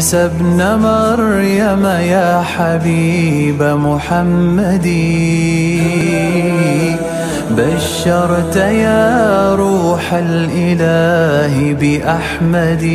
عيسى ابن مريم يا حبيب محمد بشرت يا روح الإله بأحمد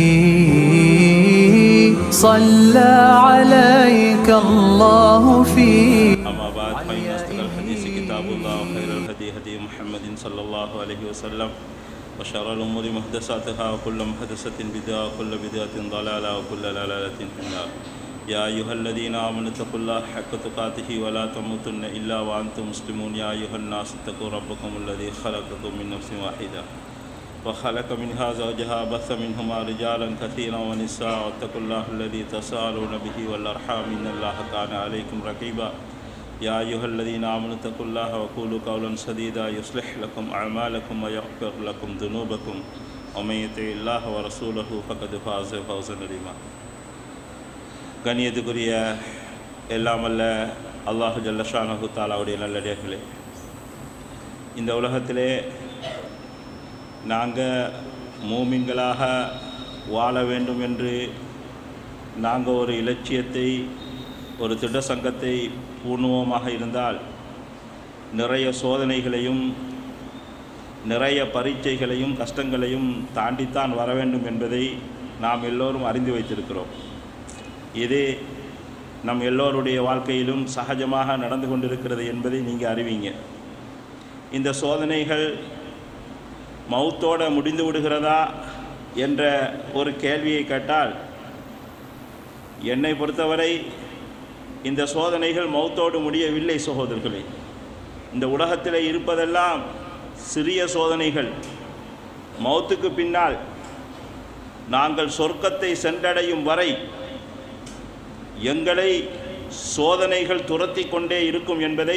صلى عليك الله في أما بعد فإن أصدق الحديث كتاب الله وخير الهدي هدي محمد صلى الله عليه وسلم وشر الأمور محدثاتها وكل محدثة بدعة وكل بدعة ضلالة وكل ضلالة في النار يا أيها الذين آمنوا اتقوا الله حق تقاته ولا تموتن إلا وأنتم مسلمون يا أيها الناس اتقوا ربكم الذي خلقكم من نفس واحدة وخلق منها زوجها بث منهما رجالا كثيرا ونساء واتقوا الله الذي تساءلون به والأرحام إن الله كان عليكم رقيبا يا أيها الذين آمنوا اتقوا الله وقولوا قولا سديدا يصلح لكم أعمالكم ويغفر لكم ذنوبكم ومن يطع الله ورسوله فقد فاز فوزا عظيما கண்ணியத்துக்குரிய எல்லாம் அல்ல அல்லாஹு ஜல்லஷானஹு தாலாவுடைய நல்லடியார்களே இந்த உலகத்திலே நாங்கள் மூமின்களாக வாழ வேண்டும் என்று நாங்கள் ஒரு இலட்சியத்தை ஒரு திட்ட சங்கத்தை பூணுவோமாக இருந்தால் நிறைய சோதனைகளையும் நிறைய பரீட்சைகளையும் கஷ்டங்களையும் தாண்டித்தான் வர வேண்டும் என்பதை நாம் எல்லோரும் அறிந்து வைத்திருக்கிறோம் இது நம் எல்லோருடைய வாழ்க்கையிலும் சகஜமாக நடந்து கொண்டிருக்கிறது என்பதை நீங்கள் அறிவீங்க இந்த சோதனைகள் மௌத்தோட முடிந்து விடுகிறதா என்ற ஒரு கேள்வியை கேட்டால் என்னை பொறுத்தவரை இந்த சோதனைகள் மௌத்தோடு முடியவில்லை சகோதரர்களே இந்த உலகத்தில் இருப்பதெல்லாம் சிறிய சோதனைகள் மௌத்துக்கு பின்னால் நாங்கள் சொர்க்கத்தை சென்றடையும் வரை எங்களை சோதனைகள் துரத்தி கொண்டே இருக்கும் என்பதை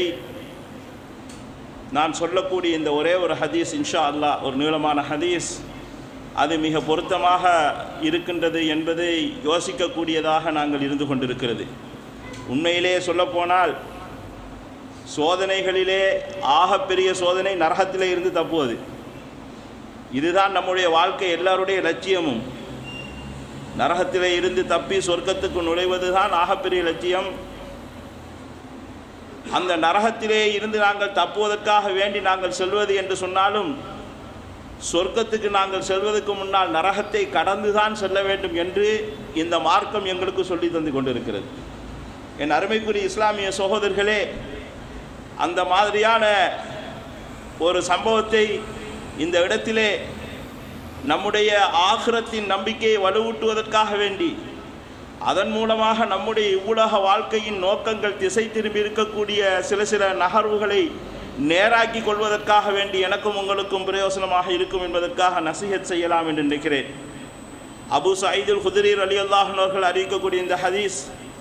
நான் சொல்லக்கூடிய இந்த ஒரே ஒரு ஹதீஸ் இன்ஷா அல்லாஹ் ஒரு நீளமான ஹதீஸ் அது மிக பொருத்தமாக இருக்கின்றது என்பதை யோசிக்கக்கூடியதாக நாங்கள் இருந்து கொண்டிருக்கிறது உண்மையிலே சொல்லப்போனால் சோதனைகளிலே ஆகப்பெரிய சோதனை நரகத்திலே இருந்து தப்புவது இதுதான் நம்முடைய வாழ்க்கை எல்லாருடைய லட்சியமும் நரகத்திலே இருந்து தப்பி சொர்க்கத்துக்கு நுழைவது தான் ஆகப்பெரிய லட்சியம் அந்த நரகத்திலே இருந்து நாங்கள் தப்புவதற்காக வேண்டி நாங்கள் செல்வது என்று சொன்னாலும் சொர்க்கத்துக்கு நாங்கள் செல்வதற்கு முன்னால் நரகத்தை கடந்துதான் செல்ல வேண்டும் என்று இந்த மார்க்கம் எங்களுக்கு சொல்லி தந்து கொண்டிருக்கிறது என் அருமைக்குரிய இஸ்லாமிய சகோதரர்களே அந்த மாதிரியான ஒரு சம்பவத்தை இந்த இடத்திலே நம்முடைய ஆகிரத்தின் நம்பிக்கையை வலுவூட்டுவதற்காக வேண்டி அதன் மூலமாக நம்முடைய இவ்வுலக வாழ்க்கையின் நோக்கங்கள் திசை திரும்பி இருக்கக்கூடிய சில சில நகர்வுகளை நேராக்கி கொள்வதற்காக வேண்டி எனக்கும் உங்களுக்கும் பிரயோசனமாக இருக்கும் என்பதற்காக நசிஹத் செய்யலாம் என்று நினைக்கிறேன் அபு சயீதுல் குதிரீர் அலி அல்லாஹன் அவர்கள் அறிவிக்கக்கூடிய இந்த ஹதீஸ்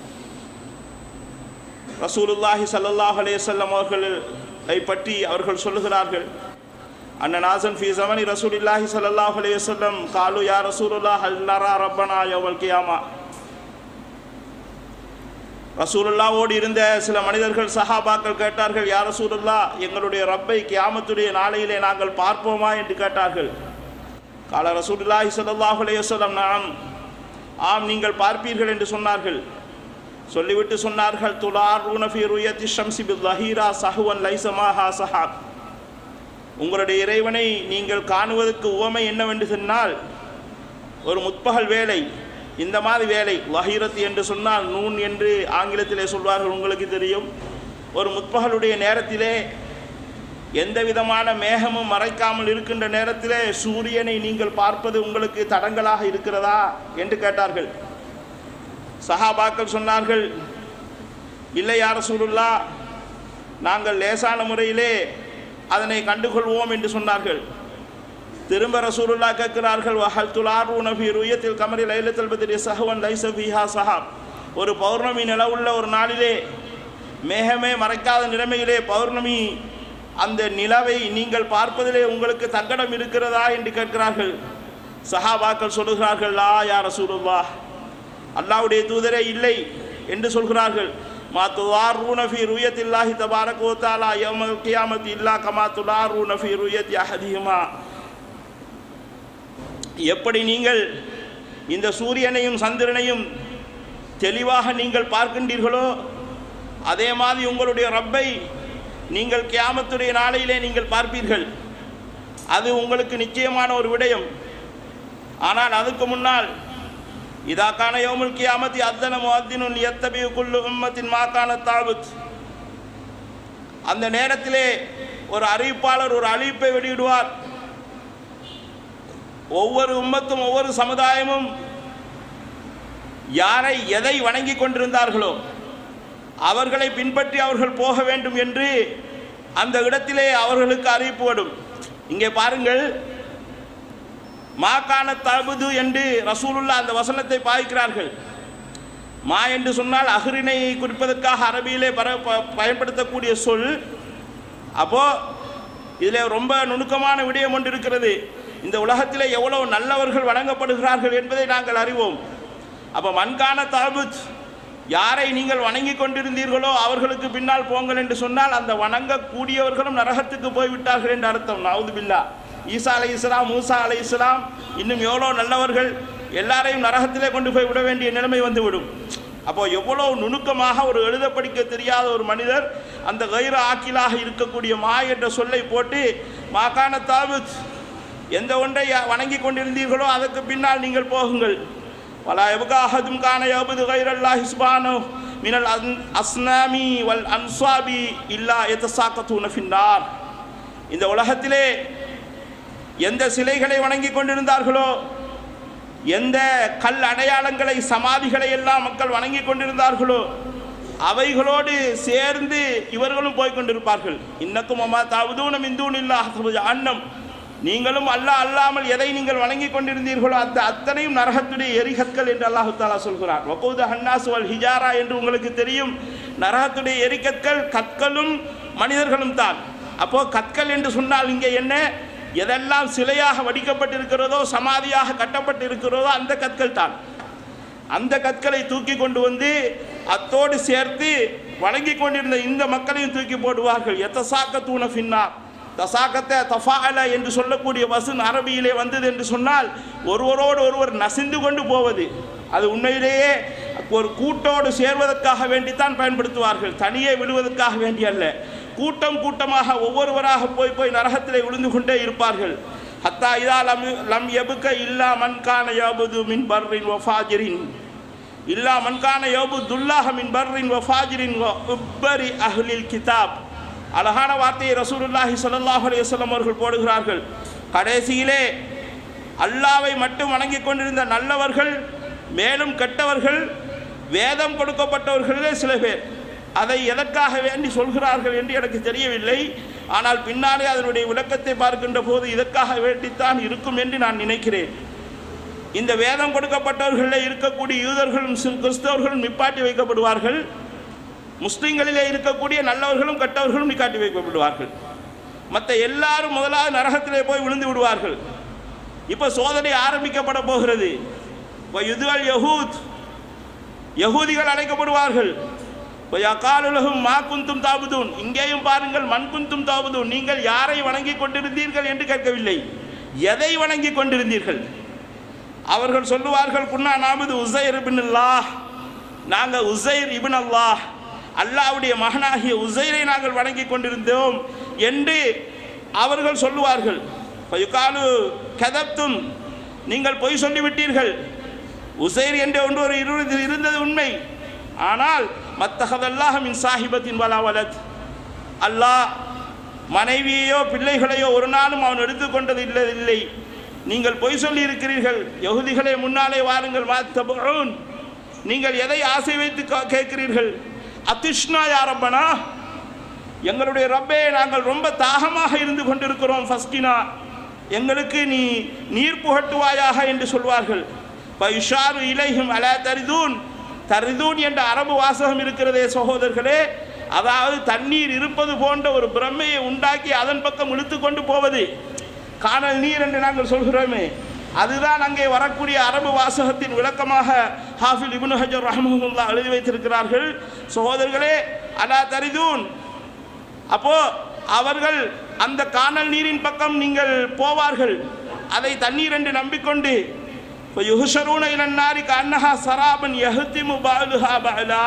ரசூலுல்லாஹி சல்லாஹ் அலையம் அவர்களை பற்றி அவர்கள் சொல்லுகிறார்கள் அண்ணனாசன் ஃபி ஜமனி ரசூலில்லாஹி சல்லாஹ் அலையம் காலு யா ரசூலுல்லா ஹல் நரா ரப்பனா யவல் கியாமா ரசூலுல்லாவோடு இருந்த சில மனிதர்கள் சஹாபாக்கள் கேட்டார்கள் யார் ரசூலுல்லா எங்களுடைய ரப்பை கியாமத்துடைய நாளையிலே நாங்கள் பார்ப்போமா என்று கேட்டார்கள் கால ரசூலுல்லாஹி ஸல்லல்லாஹு அலைஹி வஸல்லம் நாம் ஆம் நீங்கள் பார்ப்பீர்கள் என்று சொன்னார்கள் சொல்லிவிட்டு சொன்னார்கள் துலார் உனஃபி ருயத்தி ஷம்சி பில் லஹீரா சஹுவன் லைசமாஹா சஹாப் உங்களுடைய இறைவனை நீங்கள் காணுவதற்கு உவமை என்னவென்று சொன்னால் ஒரு முற்பகல் வேலை இந்த மாதிரி வேலை லஹீரத் என்று சொன்னால் நூன் என்று ஆங்கிலத்திலே சொல்வார்கள் உங்களுக்கு தெரியும் ஒரு முற்பகலுடைய நேரத்திலே எந்த விதமான மேகமும் மறைக்காமல் இருக்கின்ற நேரத்திலே சூரியனை நீங்கள் பார்ப்பது உங்களுக்கு தடங்களாக இருக்கிறதா என்று கேட்டார்கள் சஹாபாக்கள் சொன்னார்கள் இல்லை யார சூருல்லா நாங்கள் லேசான முறையிலே அதனை கண்டுகொள்வோம் என்று சொன்னார்கள் திரும்ப ரசூலுல்லா கேட்கிறார்கள் வஹல் துலாரு நபி ருயத்தில் கமரி லைலத்தில் பத்திரி சஹவன் லைச பிஹா சஹாப் ஒரு பௌர்ணமி நிலவுள்ள ஒரு நாளிலே மேகமே மறைக்காத நிலைமையிலே பௌர்ணமி அந்த நிலவை நீங்கள் பார்ப்பதிலே உங்களுக்கு தங்கடம் இருக்கிறதா என்று கேட்கிறார்கள் சஹாபாக்கள் சொல்லுகிறார்கள் லா யா ரசூலுல்லா அல்லாவுடைய தூதரே இல்லை என்று சொல்கிறார்கள் மா துலாரூன ஃபி ருயத்தில்லாஹி தபாரக வ தஆலா யௌமல் கியாமத்தி இல்லா கமா துலாரூன ஃபி ருயத்தி அஹதிஹிமா எப்படி நீங்கள் இந்த சூரியனையும் சந்திரனையும் தெளிவாக நீங்கள் பார்க்கின்றீர்களோ அதே மாதிரி உங்களுடைய ரப்பை நீங்கள் கியாமத்துடைய நாளையிலே நீங்கள் பார்ப்பீர்கள் அது உங்களுக்கு நிச்சயமான ஒரு விடயம் ஆனால் அதுக்கு முன்னால் இதா கான யோமுல் கியாமத்தி அத்தன முஅத்தினுன் எத்தபி குல்லு உம்மத்தின் மாக்கான தாபுத் அந்த நேரத்திலே ஒரு அறிவிப்பாளர் ஒரு அறிவிப்பை வெளியிடுவார் ஒவ்வொரு உம்மத்தும் ஒவ்வொரு சமுதாயமும் யாரை எதை வணங்கி கொண்டிருந்தார்களோ அவர்களை பின்பற்றி அவர்கள் போக வேண்டும் என்று அந்த இடத்திலே அவர்களுக்கு அறிவிப்பு வரும் இங்கே பாருங்கள் மாக்கான தபுது என்று ரசூலுல்லா அந்த வசனத்தை பாய்க்கிறார்கள் மா என்று சொன்னால் அஹ்ரினை குறிப்பதற்காக அரபியிலே பர ப- பயன்படுத்தக்கூடிய சொல் அப்போ இதில் ரொம்ப நுணுக்கமான விடயம் ஒன்று இருக்கிறது இந்த உலகத்திலே எவ்வளவு நல்லவர்கள் வணங்கப்படுகிறார்கள் என்பதை நாங்கள் அறிவோம் அப்போ மண்கான தாபுத் யாரை நீங்கள் வணங்கி கொண்டிருந்தீர்களோ அவர்களுக்கு பின்னால் போங்கள் என்று சொன்னால் அந்த வணங்கக்கூடியவர்களும் நரகத்துக்கு போய்விட்டார்கள் என்று அர்த்தம் நவுது பில்லா ஈசா அலை இஸ்லாம் மூசா அலை இஸ்லாம் இன்னும் எவ்வளோ நல்லவர்கள் எல்லாரையும் நரகத்திலே கொண்டு போய் விட வேண்டிய நிலைமை வந்துவிடும் அப்போ எவ்வளோ நுணுக்கமாக ஒரு எழுத படிக்க தெரியாத ஒரு மனிதர் அந்த கைர ஆக்கிலாக இருக்கக்கூடிய மா என்ற சொல்லை போட்டு மாகாண தாபுத் எந்த ஒன்றை வணங்கி கொண்டிருந்தீர்களோ அதற்கு பின்னால் நீங்கள் போகுங்கள் வலா எபுகா அஹதும் கான யபுது கைரல்லாஹி சுபானோ மினல் அன் அஸ்னாமி வல் அன்சாபி இல்லா எத்தசாக்கத்தூன ஃபின்னார் இந்த உலகத்திலே எந்த சிலைகளை வணங்கி கொண்டிருந்தார்களோ எந்த கல் அடையாளங்களை சமாதிகளை எல்லாம் மக்கள் வணங்கி கொண்டிருந்தார்களோ அவைகளோடு சேர்ந்து இவர்களும் போய் கொண்டிருப்பார்கள் இன்னக்கும் அம்மா தாவதூனம் இந்தூன் இல்லா அன்னம் நீங்களும் அல்லாஹ் அல்லாமல் எதை நீங்கள் வணங்கி கொண்டிருந்தீர்களோ அந்த அத்தனையும் நரகத்துடைய எரிகற்கள் என்று அல்லாஹு தாலா சொல்கிறார் வகூத ஹன்னாஸ் வல் ஹிஜாரா என்று உங்களுக்கு தெரியும் நரகத்துடைய எரிகற்கள் கற்களும் மனிதர்களும் தான் அப்போ கற்கள் என்று சொன்னால் இங்கே என்ன எதெல்லாம் சிலையாக வடிக்கப்பட்டிருக்கிறதோ சமாதியாக கட்டப்பட்டிருக்கிறதோ அந்த கற்கள் தான் அந்த கற்களை தூக்கி கொண்டு வந்து அத்தோடு சேர்த்து வணங்கி கொண்டிருந்த இந்த மக்களையும் தூக்கி போடுவார்கள் எத்தசாக்க தூண ஃபின்னார் தசாக்கத்தை தஃபால என்று சொல்லக்கூடிய வசன் அரபியிலே வந்தது என்று சொன்னால் ஒருவரோடு ஒருவர் நசிந்து கொண்டு போவது அது உண்மையிலேயே ஒரு கூட்டோடு சேர்வதற்காக வேண்டித்தான் பயன்படுத்துவார்கள் தனியே விழுவதற்காக வேண்டி அல்ல கூட்டம் கூட்டமாக ஒவ்வொருவராக போய் போய் நரகத்திலே விழுந்து கொண்டே இருப்பார்கள் ஹத்தா இதா லம் லம் எபுக்க இல்லா மன்கான யபுது மின் பர்ரின் வஃபாஜிரின் இல்லா மன்கான யபுதுல்லாஹ மின் பர்ரின் வஃபாஜிரின் வ உப்பரி அஹ்லில் கிதாப் அழகான வார்த்தையை ரசூலுல்லாஹி ஸல்லல்லாஹு அலைஹி வஸல்லம் அவர்கள் போடுகிறார்கள் கடைசியிலே அல்லாவை மட்டும் வணங்கிக் கொண்டிருந்த நல்லவர்கள் மேலும் கெட்டவர்கள் வேதம் கொடுக்கப்பட்டவர்களே சில பேர் அதை எதற்காக வேண்டி சொல்கிறார்கள் என்று எனக்கு தெரியவில்லை ஆனால் பின்னாலே அதனுடைய விளக்கத்தை பார்க்கின்ற போது இதற்காக வேண்டித்தான் இருக்கும் என்று நான் நினைக்கிறேன் இந்த வேதம் கொடுக்கப்பட்டவர்களில் இருக்கக்கூடிய யூதர்களும் சி- கிறிஸ்தவர்களும் நிப்பாட்டி வைக்கப்படுவார்கள் முஸ்லிம்களிலே இருக்கக்கூடிய நல்லவர்களும் கெட்டவர்களும் நிக்காட்டி வைக்கப்படுவார்கள் மற்ற எல்லாரும் முதலாவது நரகத்திலே போய் விழுந்து விடுவார்கள் இப்போ சோதனை ஆரம்பிக்கப்பட போகிறது இப்போ யுதுவல் யஹூத் யகூதிகள் அழைக்கப்படுவார்கள் காலுலகும் மா குந்தும் தாபுதூன் இங்கேயும் பாருங்கள் மண் குந்தும் தாபுதூன் நீங்கள் யாரை வணங்கி கொண்டிருந்தீர்கள் என்று கேட்கவில்லை எதை வணங்கி கொண்டிருந்தீர்கள் அவர்கள் சொல்லுவார்கள் குன்னா நாமது உசைர் இபின் அல்லாஹ் நாங்கள் உசைர் இபின் அல்லாஹ் அல்லாஹ்வுடைய மகனாகிய உசைரை நாங்கள் வணங்கி கொண்டிருந்தோம் என்று அவர்கள் சொல்லுவார்கள் ஃபயுகாலு கதப்தும் நீங்கள் பொய் சொல்லிவிட்டீர்கள் உசைர் என்ற ஒன்று ஒரு இரு- இருந்தது உண்மை ஆனால் மத்தகதல்லாஹ் மின் சாஹிபத்தின் வலாவலத் அல்லாஹ் மனைவியையோ பிள்ளைகளையோ ஒரு நாளும் அவன் எடுத்துக்கொண்டது இல்லை இல்லை நீங்கள் பொய் சொல்லி இருக்கிறீர்கள் யகுதிகளை முன்னாலே வாருங்கள் மாத்தபுன் நீங்கள் எதை ஆசை வைத்து கா- கேட்கிறீர்கள் அத்திஷ்னா யாரப்பனா எங்களுடைய ரப்பே நாங்கள் ரொம்ப தாகமாக இருந்து கொண்டிருக்கிறோம் ஃபஸ்கினா எங்களுக்கு நீ நீர் புகட்டுவாயாக என்று சொல்வார்கள் பைஷாரு இலைஹும் அலா தரிதூன் தரிதூன் என்ற அரபு வாசகம் இருக்கிறதே சகோதரர்களே அதாவது தண்ணீர் இருப்பது போன்ற ஒரு பிரம்மையை உண்டாக்கி அதன் பக்கம் இழுத்து கொண்டு போவது காணல் நீர் என்று நாங்கள் சொல்கிறோமே அதுதான் அங்கே வரக்கூடிய அரபு வாசகத்தின் விளக்கமாக ஹாஃபில் இப்னு ஹஜர் ரஹமுல்லா எழுதி வைத்திருக்கிறார்கள் சகோதரர்களே அலா தரிதூன் அப்போ அவர்கள் அந்த காணல் நீரின் பக்கம் நீங்கள் போவார்கள் அதை தண்ணீர் என்று நம்பிக்கொண்டு இப்போ யுஹஷரூன இலன்னாரி கண்ணஹா சராபன் யஹ்திமு பாலுஹா பாலா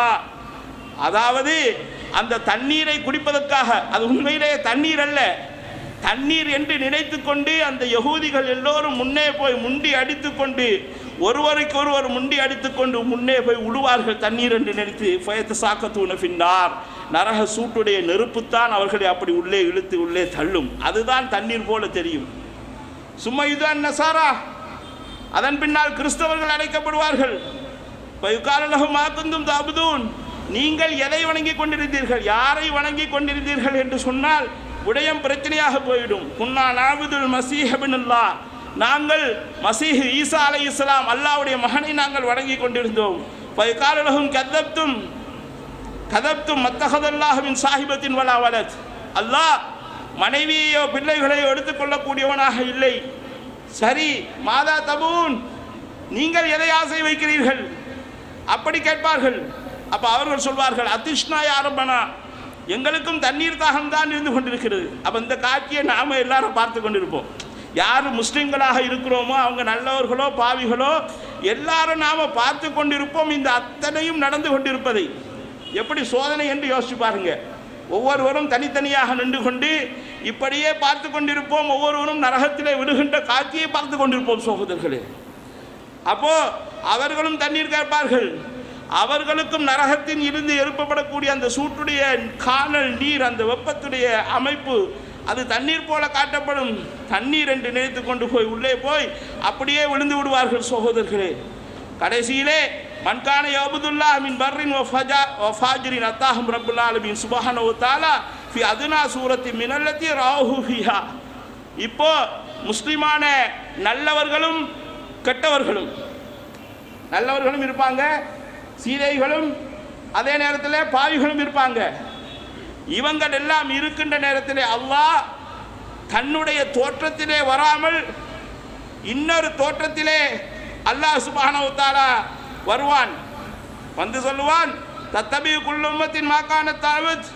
அதாவது அந்த தண்ணீரை குடிப்பதற்காக அது உண்மையிலே தண்ணீர் அல்ல தண்ணீர் என்று நினைத்து கொண்டு அந்த யகூதிகள் எல்லோரும் முன்னே போய் முண்டி அடித்துக்கொண்டு ஒருவருக்கு ஒருவர் முண்டி அடித்துக்கொண்டு முன்னே போய் உழுவார்கள் தண்ணீர் என்று நினைத்து ஃபயத்து சாக்கத்தூன பின்னார் நரக சூட்டுடைய நெருப்புத்தான் அவர்களை அப்படி உள்ளே இழுத்து உள்ளே தள்ளும் அதுதான் தண்ணீர் போல தெரியும் சும்மா இதுதான் நசாரா அதன் பின்னால் கிறிஸ்தவர்கள் அழைக்கப்படுவார்கள் பயுக்காலலகு மாக்குந்தும் தாபுதூன் நீங்கள் எதை வணங்கி கொண்டிருந்தீர்கள் யாரை வணங்கி கொண்டிருந்தீர்கள் என்று சொன்னால் விடயம் பிரச்சனையாக போயிடும் குன்னா நாபுதுல் மசீஹபினுல்லா நாங்கள் மசீஹ் ஈசா அலை இஸ்லாம் அல்லாவுடைய மகனை நாங்கள் வணங்கி கொண்டிருந்தோம் பயுக்காலலகும் கதப்தும் கதப்தும் மத்தகதல்லாஹுவின் சாஹிபத்தின் வலா வலத் அல்லாஹ் மனைவியையோ பிள்ளைகளையோ எடுத்துக்கொள்ளக்கூடியவனாக இல்லை சரி மாதா தபூன் நீங்கள் எதை ஆசை வைக்கிறீர்கள் அப்படி கேட்பார்கள் அப்ப அவர்கள் சொல்வார்கள் அதிஷ்ணா யாரம்பனா எங்களுக்கும் தண்ணீர் தாகம் தான் இருந்து கொண்டிருக்கிறது அப்ப இந்த காட்சியை நாம எல்லாரும் பார்த்து கொண்டிருப்போம் யார் முஸ்லிம்களாக இருக்கிறோமோ அவங்க நல்லவர்களோ பாவிகளோ எல்லாரும் நாம பார்த்து கொண்டிருப்போம் இந்த அத்தனையும் நடந்து கொண்டிருப்பதை எப்படி சோதனை என்று யோசிச்சு பாருங்க ஒவ்வொருவரும் தனித்தனியாக நின்று கொண்டு இப்படியே பார்த்து கொண்டிருப்போம் ஒவ்வொருவரும் நரகத்திலே விடுகின்ற காட்சியை பார்த்து கொண்டிருப்போம் சகோதரர்களே அப்போ அவர்களும் தண்ணீர் கேட்பார்கள் அவர்களுக்கும் நரகத்தின் இருந்து எழுப்பப்படக்கூடிய அந்த சூட்டுடைய காணல் நீர் அந்த வெப்பத்துடைய அமைப்பு அது தண்ணீர் போல காட்டப்படும் தண்ணீர் என்று நினைத்து கொண்டு போய் உள்ளே போய் அப்படியே விழுந்து விடுவார்கள் சகோதரர்களே கடைசியிலே மன்கான யோபுதுல்லா மின் பர்ரின் வ ஃபஜா வ ஃபாஜிரின் அத்தாஹம் ரப்புல் ஆலமீன் சுபஹானஹு வ தஆலா ஃபி அதுனா சூரத்தி மினல்லத்தி ராஹு ஃபிஹா இப்போ முஸ்லிமான நல்லவர்களும் கெட்டவர்களும் நல்லவர்களும் இருப்பாங்க சீதைகளும் அதே நேரத்தில் பாவிகளும் இருப்பாங்க இவங்கள் எல்லாம் இருக்கின்ற நேரத்திலே அல்லாஹ் தன்னுடைய தோற்றத்திலே வராமல் இன்னொரு தோற்றத்திலே அல்லாஹ் சுப்ஹானஹு தஆலா வருவான் வந்து சொல்லுவான் தத்தபி குள்ளும்மத்தின் மாக்கான தாவத்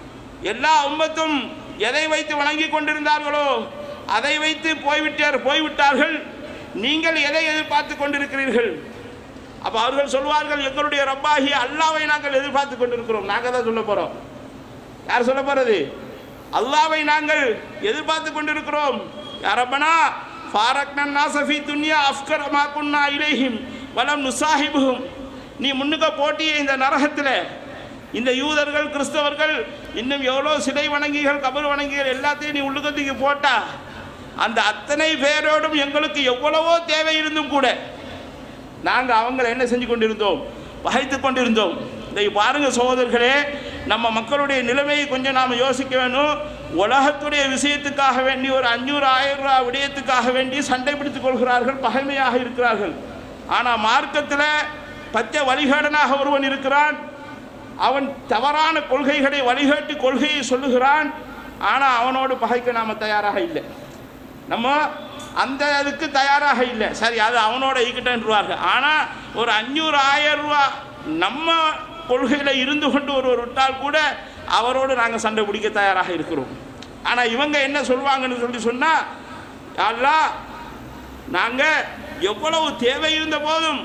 எல்லா உம்மத்தும் எதை வைத்து வணங்கி கொண்டிருந்தார்களோ அதை வைத்து போய்விட்டார் போய்விட்டார்கள் நீங்கள் எதை எதிர்பார்த்து கொண்டிருக்கிறீர்கள் அப்போ அவர்கள் சொல்வார்கள் எங்களுடைய ரப்பாகி அல்லாவை நாங்கள் எதிர்பார்த்து கொண்டிருக்கிறோம் நாங்கள் தான் சொல்ல போகிறோம் யார் சொல்ல போகிறது அல்லாவை நாங்கள் எதிர்பார்த்து கொண்டிருக்கிறோம் யாரப்பனா ஃபாரக்னன் நாசஃபி துன்யா அஃப்கர் மாக்குன்னா இலேஹிம் வலம் நுசாஹிபுகும் நீ முன்னுக்க போட்டிய இந்த நரகத்தில் இந்த யூதர்கள் கிறிஸ்தவர்கள் இன்னும் எவ்வளோ சிலை வணங்கிகள் கபர் வணங்கிகள் எல்லாத்தையும் நீ உள்ளுக்கத்துக்கு போட்டா அந்த அத்தனை பேரோடும் எங்களுக்கு எவ்வளவோ தேவை இருந்தும் கூட நாங்கள் அவங்களை என்ன செஞ்சு கொண்டிருந்தோம் பகைத்து கொண்டிருந்தோம் இதை பாருங்க சகோதரர்களே நம்ம மக்களுடைய நிலைமையை கொஞ்சம் நாம் யோசிக்க வேணும் உலகத்துடைய விஷயத்துக்காக வேண்டி ஒரு அஞ்சூறு ஆயிரம் ரூபா விடயத்துக்காக வேண்டி சண்டை பிடித்துக் கொள்கிறார்கள் பகைமையாக இருக்கிறார்கள் ஆனால் மார்க்கத்தில் பச்சை வழிகாடனாக ஒருவன் இருக்கிறான் அவன் தவறான கொள்கைகளை வழிகாட்டி கொள்கையை சொல்லுகிறான் ஆனால் அவனோடு பகைக்க நாம் தயாராக இல்லை நம்ம அந்த அதுக்கு தயாராக இல்லை சரி அது அவனோட ஈக்கிட்டன்றுவார்கள் ஆனால் ஒரு அஞ்சூறு ஆயிரம் ரூபா நம்ம கொள்கையில் இருந்து கொண்டு ஒருவர் விட்டால் கூட அவரோடு நாங்கள் சண்டை பிடிக்க தயாராக இருக்கிறோம் ஆனால் இவங்க என்ன சொல்லுவாங்கன்னு சொல்லி சொன்னால் அல்லா நாங்கள் எவ்வளவு தேவை இருந்த போதும்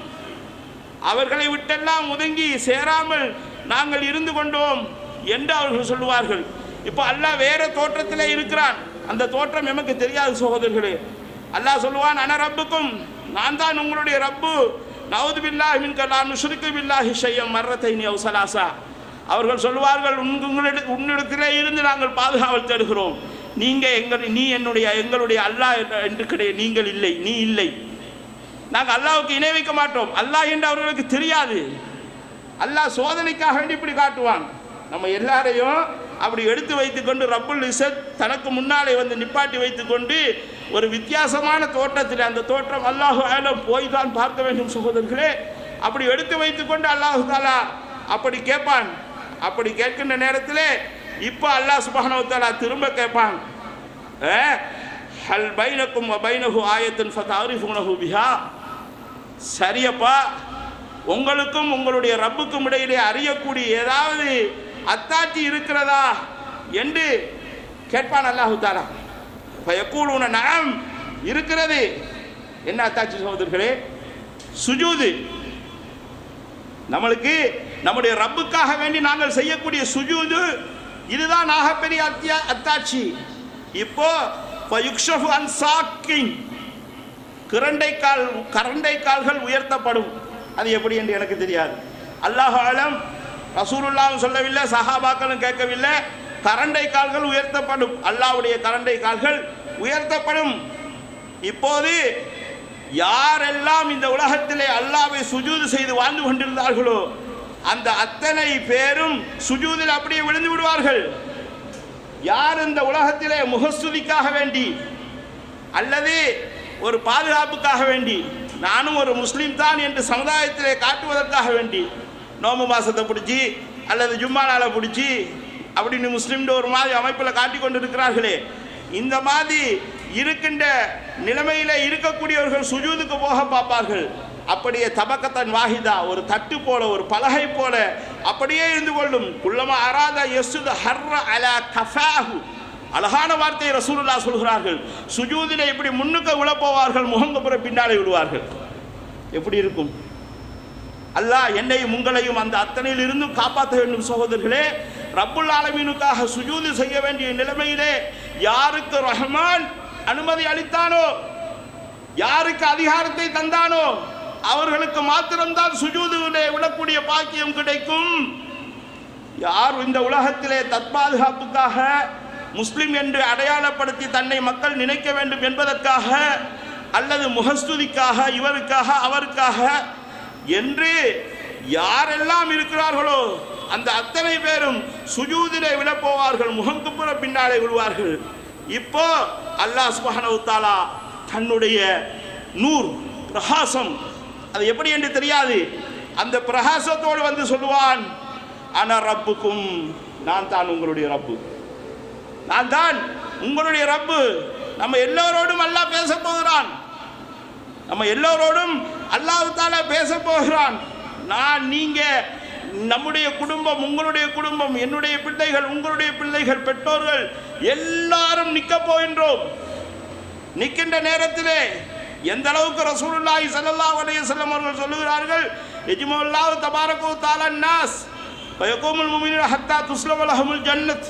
அவர்களை விட்டெல்லாம் ஒதுங்கி சேராமல் நாங்கள் இருந்து கொண்டோம் என்று அவர்கள் சொல்லுவார்கள் இப்போ அல்லாஹ் வேற தோற்றத்தில் இருக்கிறான் அந்த தோற்றம் எமக்கு தெரியாது சகோதரர்களே அல்லாஹ் சொல்லுவான் அன ரப்புக்கும் நான் தான் உங்களுடைய ரப்பு நவுது பில்லாஹி மின்க நான் நுஷ்ரிக்கு பில்லாஹி ஷையம் மர்ரத்தை நீ சலாசா அவர்கள் சொல்லுவார்கள் உங்களிட உன்னிடத்திலே இருந்து நாங்கள் பாதுகாவல் தேடுகிறோம் நீங்க எங்கள் நீ என்னுடைய எங்களுடைய அல்லாஹ் என்று கிடையாது நீங்கள் இல்லை நீ இல்லை நாங்கள் அல்லாஹ்வுக்கு இணை வைக்க மாட்டோம் அல்லாஹ் என்று அவர்களுக்கு தெரியாது அல்லாஹ் சோதனைக்காக வேண்டி இப்படி காட்டுவான் நம்ம எல்லாரையும் அப்படி எடுத்து வைத்துக்கொண்டு ரப்புல் இசத் தனக்கு முன்னாலே வந்து நிப்பாட்டி வைத்துக்கொண்டு ஒரு வித்தியாசமான தோற்றத்தில் அந்த தோற்றம் அல்லாஹு ஆலம் போய் தான் பார்க்க வேண்டும் சகோதரர்களே அப்படி எடுத்து வைத்துக்கொண்டு அல்லாஹு தாலா அப்படி கேட்பான் அப்படி கேட்கின்ற நேரத்திலே இப்போ அல்லாஹ் சுபஹானஹு தாலா திரும்ப கேட்பான் "ஏ, ஹல் பைனக்கும் வ பைனஹு ஆயத்தன் ஃபதாரிஃபுனஹு பிஹா சரியப்பா உங்களுக்கும் உங்களுடைய ரப்புக்கும் இடையிலே அறியக்கூடிய ஏதாவது அத்தாட்சி இருக்கிறதா என்று கேட்பான் அல்லாஹு தாலா பயக்கூடுன நாம் இருக்கிறது என்ன அத்தாட்சி சகோதரர்களே சுஜூது நம்மளுக்கு நம்முடைய ரப்புக்காக வேண்டி நாங்கள் செய்யக்கூடிய சுஜூது இதுதான் ஆகப்பெரிய அத்தியா அத்தாட்சி இப்போ ஃபயுக்ஷஃபு அன் சாக்கின் கிரண்டை கால் கரண்டை கால்கள் உயர்த்தப்படும் அது எப்படி என்று எனக்கு தெரியாது அல்லாஹ் ஆலம் ரசூலுல்லாவும் சொல்லவில்லை சஹாபாக்களும் கேட்கவில்லை கரண்டை கால்கள் உயர்த்தப்படும் அல்லாஹ்வுடைய கரண்டை கால்கள் உயர்த்தப்படும் இப்போது யாரெல்லாம் இந்த உலகத்திலே அல்லாவை சுஜூது செய்து வாழ்ந்து கொண்டிருந்தார்களோ அந்த அத்தனை பேரும் சுஜூதில் அப்படியே விழுந்து விடுவார்கள் யார் இந்த உலகத்திலே முகஸ்துதிக்காக வேண்டி அல்லது ஒரு பாதுகாப்புக்காக வேண்டி நானும் ஒரு முஸ்லீம் தான் என்று சமுதாயத்திலே காட்டுவதற்காக வேண்டி நோம்பு மாசத்தை பிடிச்சி அல்லது ஜும்மா நாளை பிடிச்சி அப்படின்னு முஸ்லீம்ன்ற ஒரு மாதிரி அமைப்பில் காட்டி கொண்டு இருக்கிறார்களே இந்த மாதிரி இருக்கின்ற நிலைமையில இருக்கக்கூடியவர்கள் சுஜூதுக்கு போக பார்ப்பார்கள் அப்படியே தபக்கத்தன் வாஹிதா ஒரு தட்டு போல ஒரு பலகை போல அப்படியே இருந்து கொள்ளும் குள்ளமா அராதா யசுது ஹர்ர அலா கஃபாஹு அழகான வார்த்தையை ரசூலுல்லா சொல்கிறார்கள் சுஜூதிலே இப்படி முன்னுக்கு விழப்போவார்கள் முகங்கப்புற பின்னாலே விடுவார்கள் எப்படி இருக்கும் அல்லாஹ் என்னையும் உங்களையும் அந்த அத்தனையில் இருந்தும் காப்பாற்ற வேண்டும் சகோதரர்களே ரப்புல் ஆலமீனுக்காக சுஜூது செய்ய வேண்டிய நிலைமையிலே யாருக்கு ரஹ்மான் அனுமதி அளித்தானோ யாருக்கு அதிகாரத்தை தந்தானோ அவர்களுக்கு மாத்திரம்தான் சுஜூதிலே விடக்கூடிய பாக்கியம் கிடைக்கும் யார் இந்த உலகத்திலே தற்பாதுகாப்புக்காக முஸ்லிம் என்று அடையாளப்படுத்தி தன்னை மக்கள் நினைக்க வேண்டும் என்பதற்காக அல்லது முகஸ்துதிக்காக இவருக்காக அவருக்காக என்று யாரெல்லாம் இருக்கிறார்களோ அந்த அத்தனை பேரும் சுஜூதிலே விழப்போவார்கள் முகங்குப்புற பின்னாலே விழுவார்கள் இப்போ அல்லாஹ் சுப்ஹானஹு தஆலா தன்னுடைய நூர் பிரகாசம் அது எப்படி என்று தெரியாது அந்த பிரகாசத்தோடு வந்து சொல்லுவான் அன ரப்புக்கும் நான் தான் உங்களுடைய ரப்பு நான் தான் உங்களுடைய ரப்பு நம்ம எல்லோரோடும் அல்லாஹ் பேச போகிறான் நம்ம எல்லோரோடும் அல்லாஹ் தாலா பேச போகிறான் நான் நீங்க நம்முடைய குடும்பம் உங்களுடைய குடும்பம் என்னுடைய பிள்ளைகள் உங்களுடைய பிள்ளைகள் பெற்றோர்கள் எல்லாரும் நிற்க போகின்றோம் நிற்கின்ற நேரத்திலே எந்த அளவுக்கு ரசூலுல்லாஹி ஸல்லல்லாஹு அலைஹி வஸல்லம் அவர்கள் சொல்லுகிறார்கள் எஜ்மல்லாஹு தபாரகு தஆலா நாஸ் வயகூமுல் முஃமினூன ஹத்தா துஸ்லம லஹுமுல் ஜன்னத்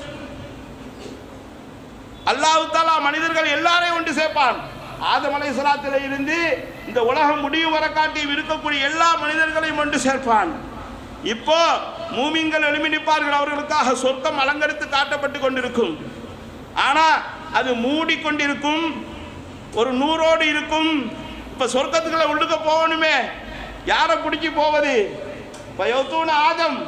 அல்லாஹ் தாலா மனிதர்கள் எல்லாரையும் ஒன்று சேர்ப்பான் ஆதம் அலைஹிஸ்ஸலாத்திலே இருந்து இந்த உலகம் முடியும் வர காட்டி இருக்கக்கூடிய எல்லா மனிதர்களையும் ஒன்று சேர்ப்பான் இப்போ மூமிங்கள் எழுமி நிற்பார்கள் அவர்களுக்காக சொர்க்கம் அலங்கரித்து காட்டப்பட்டு கொண்டிருக்கும் ஆனா அது மூடிக்கொண்டிருக்கும் ஒரு நூறோடு இருக்கும் இப்ப சொர்க்கத்துக்குள்ள உள்ளுக்க போகணுமே யாரை பிடிச்சி போவது பயத்தூன ஆதம்